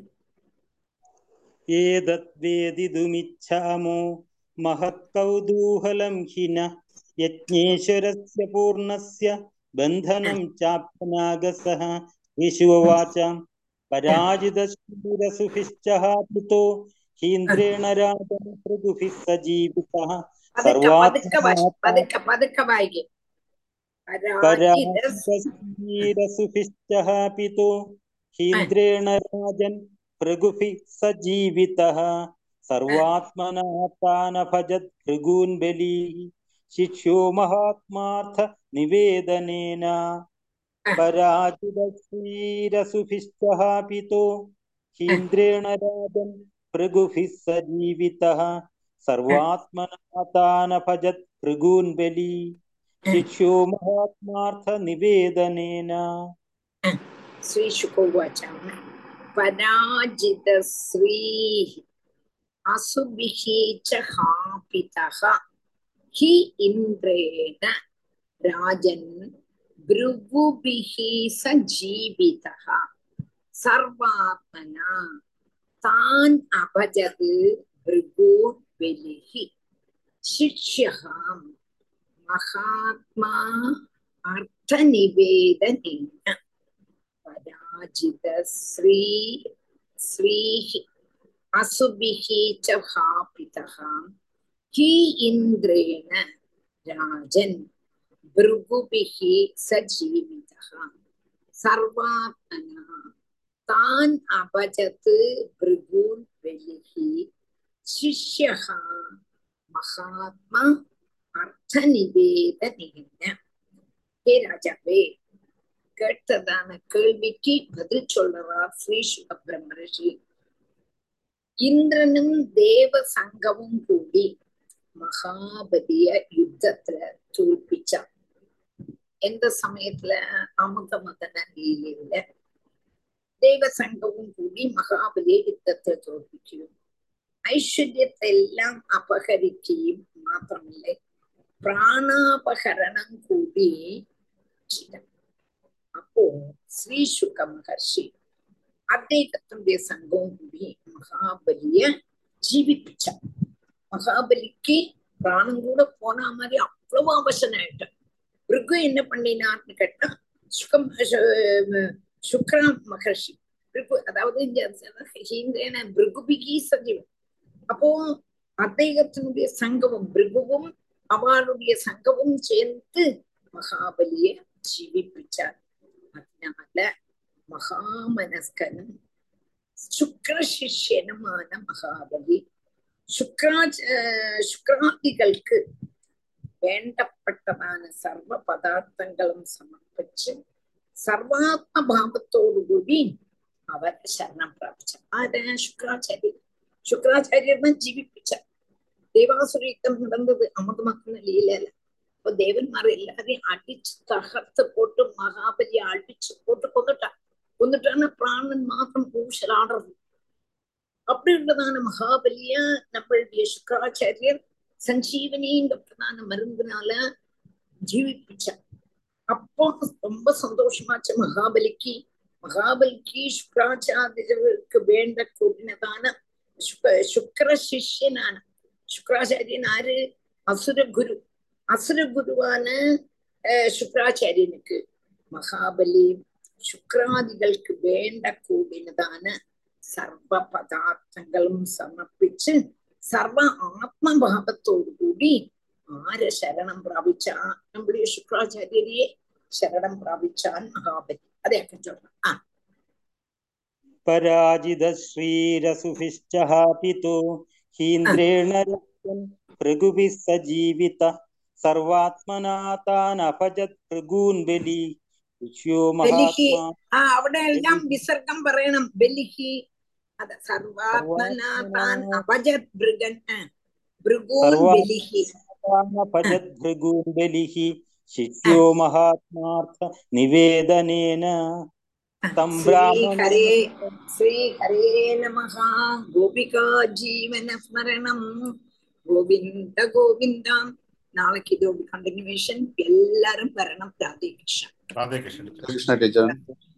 एतद्वेदितुमिच्छामो महत्कौतूहलं हि न यज्ञेश्वरस्य पूर्णस्य बन्धनं चाप्यनागसः विशुवाच पराजितशूरसुभिश्चः प्लुतो हीन्द्रेण राजन् पृथुभिः सजीवितः பதுக்க பதுக்க வாய் सर्वात्मना பதுக்க பதுக்க வாய்க்கு പരാജിതസ് पराजितशीरसुभिश्चः पितो हीन्द्रेण राजन् भृगुभिः सजीवितः सर्वात्मना तानभजत् भृगून् बलिः शिष्यो महात्मार्थ निवेदनेन पराजितशीरसुभिश्चः पितो हीन्द्रेण राजन् भृगुभिः सजीवितः सर्वात्मना तानभजत् भृगून् बलिः शिष्यो महात्मार्थ निवेदनेन श्रीशुकोवाच पराजितश्रीः असुभिः च हापितः हि इन्द्रेण राजन् भृगुभिः स जीवितः सर्वात्मना तान् अभजत् भृगून् बलिः शिष्यः महात्मा अर्थनिवेदनेन पराजितश्री श्रीः असुभिः च हापितः हि इन्द्रेण राजन् भृगुभिः स जीवितः सर्वात्मना तान् अभजत् भृगून् बलिः शिष्यः महात्मा அர்த்தநிவேதனேன ஹே ராஜாவே கேட்டதான கேள்விக்கு பதில் சொல்றார் ஸ்ரீ சுக பிரம்மரிஷி இந்திரனும் தேவ சங்கமும் கூடி மகாபலிய யுத்தத்துல தோல்பிச்சான் எந்த சமயத்துல அமுத மதன லீலையில தேவ சங்கமும் கூடி மகாபலிய யுத்தத்தை தோல்பிக்கும் ஐஸ்வர்யத்தை எல்லாம் அபகரிக்கையும் மாத்திரமில்லை பிராணாபகரணம் கூடி அப்போ ஸ்ரீ சுக மகர்ஷி അദ്ദേഹത്തിൻ്റെ സംഘവും കൂടി മഹാബലിയെ ജീവിപ്പിച്ചാர் மகாபலிக்கு பிராணம் கூட போனா மாதிரி அவ்வளவு அவசனாயிட்டு பிருகு என்ன பண்ணினார்னு கேட்டா சுகம் சுக்ரா மகர்ஷி பிருகு அதாவது இந்த பிருகுபிகி சஜீவன் அப்போ അദ്ദേഹത്തിനുடைய சங்கமும் பிருகுவும் அவளுடைய சங்கமும் சேர்ந்து மகாபலிய ஜீவிப்பிச்சார் அதனால மகாமனஸ்கனும் சுக்ர சிஷ்யனுமான மகாபலி சுக்ரா சுக்ராதிகளுக்கு വേണ്ടപ്പെട്ടതാണ് സർവ പദാർത്ഥങ്ങളും സമർപ്പിച്ച് സർവാത്മ ഭാവത്തോടുകൂടി അവർ ശരണം പ്രാപിച്ച ആരാ ശുക്രാചാര്യർ ശുക്രാചാര്യർനെ ജീവിപ്പിച്ച தேவாசுரீக்கம் நடந்தது அமுதமக்கன லீலையில இப்போ தேவன்மார் எல்லாரையும் அடிச்சு தகர்த்து போட்டு மகாபலியை அடிச்சு போட்டு கொண்டுட்டான் கொண்டுட்டான்னா பிராணன் மாத்திரம் ஊசல் ஆடுறது அப்படி உள்ளதான மகாபலிய நம்மளுடைய சுக்கராச்சாரியர் சஞ்சீவனின்றதான மருந்தினால ஜீவிப்பிச்சார் அப்போ ரொம்ப சந்தோஷமாச்சு மகாபலிக்கு மகாபலிக்கு சுக்கராச்சாரியருக்கு வேண்ட கூடினதான சுக்க சுக்கர சிஷ்யனான சுக்கராச்சாரியன் ஆறு அசுர குரு அசுர குருவான சுக்கராச்சாரியனுக்கு மகாபலி சுக்கராதிகளுக்கு வேண்ட கூடினதான சர்வ பதார்த்தங்களும் சமர்ப்பிச்சு சர்வ ஆத்மபாவத்தோடு கூடி ஆர சரணம் പ്രാപിച്ചാ நம்முடைய சுக்கராச்சாரியரையே ശരണം പ്രാപിച്ചാൻ മഹാബലി അതൊക്കെ ചൊല്ലാം ആ पराजितश्रीरसुभिश्च हापितो हीन्द्रेण रक्तन् भृगुभिः सजीवित सर्वात्मना तान् अपजत् भृगून् बलि विश्यो ബലിഹി महात्मा ആ അവിടെ എല്ലാം വിസർഗം പറയണം ബലിഹി അതെ സർവാത്മനാ താൻ അപജത് ഭൃഗൻ ആ, ഭൃഗൂൻ ബലിഹി सर्वात्मनापजत् भृगून् बलिः शिष्यो महात्मार्थ निवेदनेन तं ശ്രീഹരേ ब्राह्मणं ശ്രീഹരേ നമഃ ഗോപികാ ജീവന സ്മരണം ഗോവിന്ദ ഗോവിന്ദ നാളേക്ക് ഇതോട് കണ്ടിന്യൂവേഷൻ എല്ലാരും വരണം രാധേ കൃഷ്ണ ராதே கிருஷ்ணன் கிருஷ்ண டீச்சர்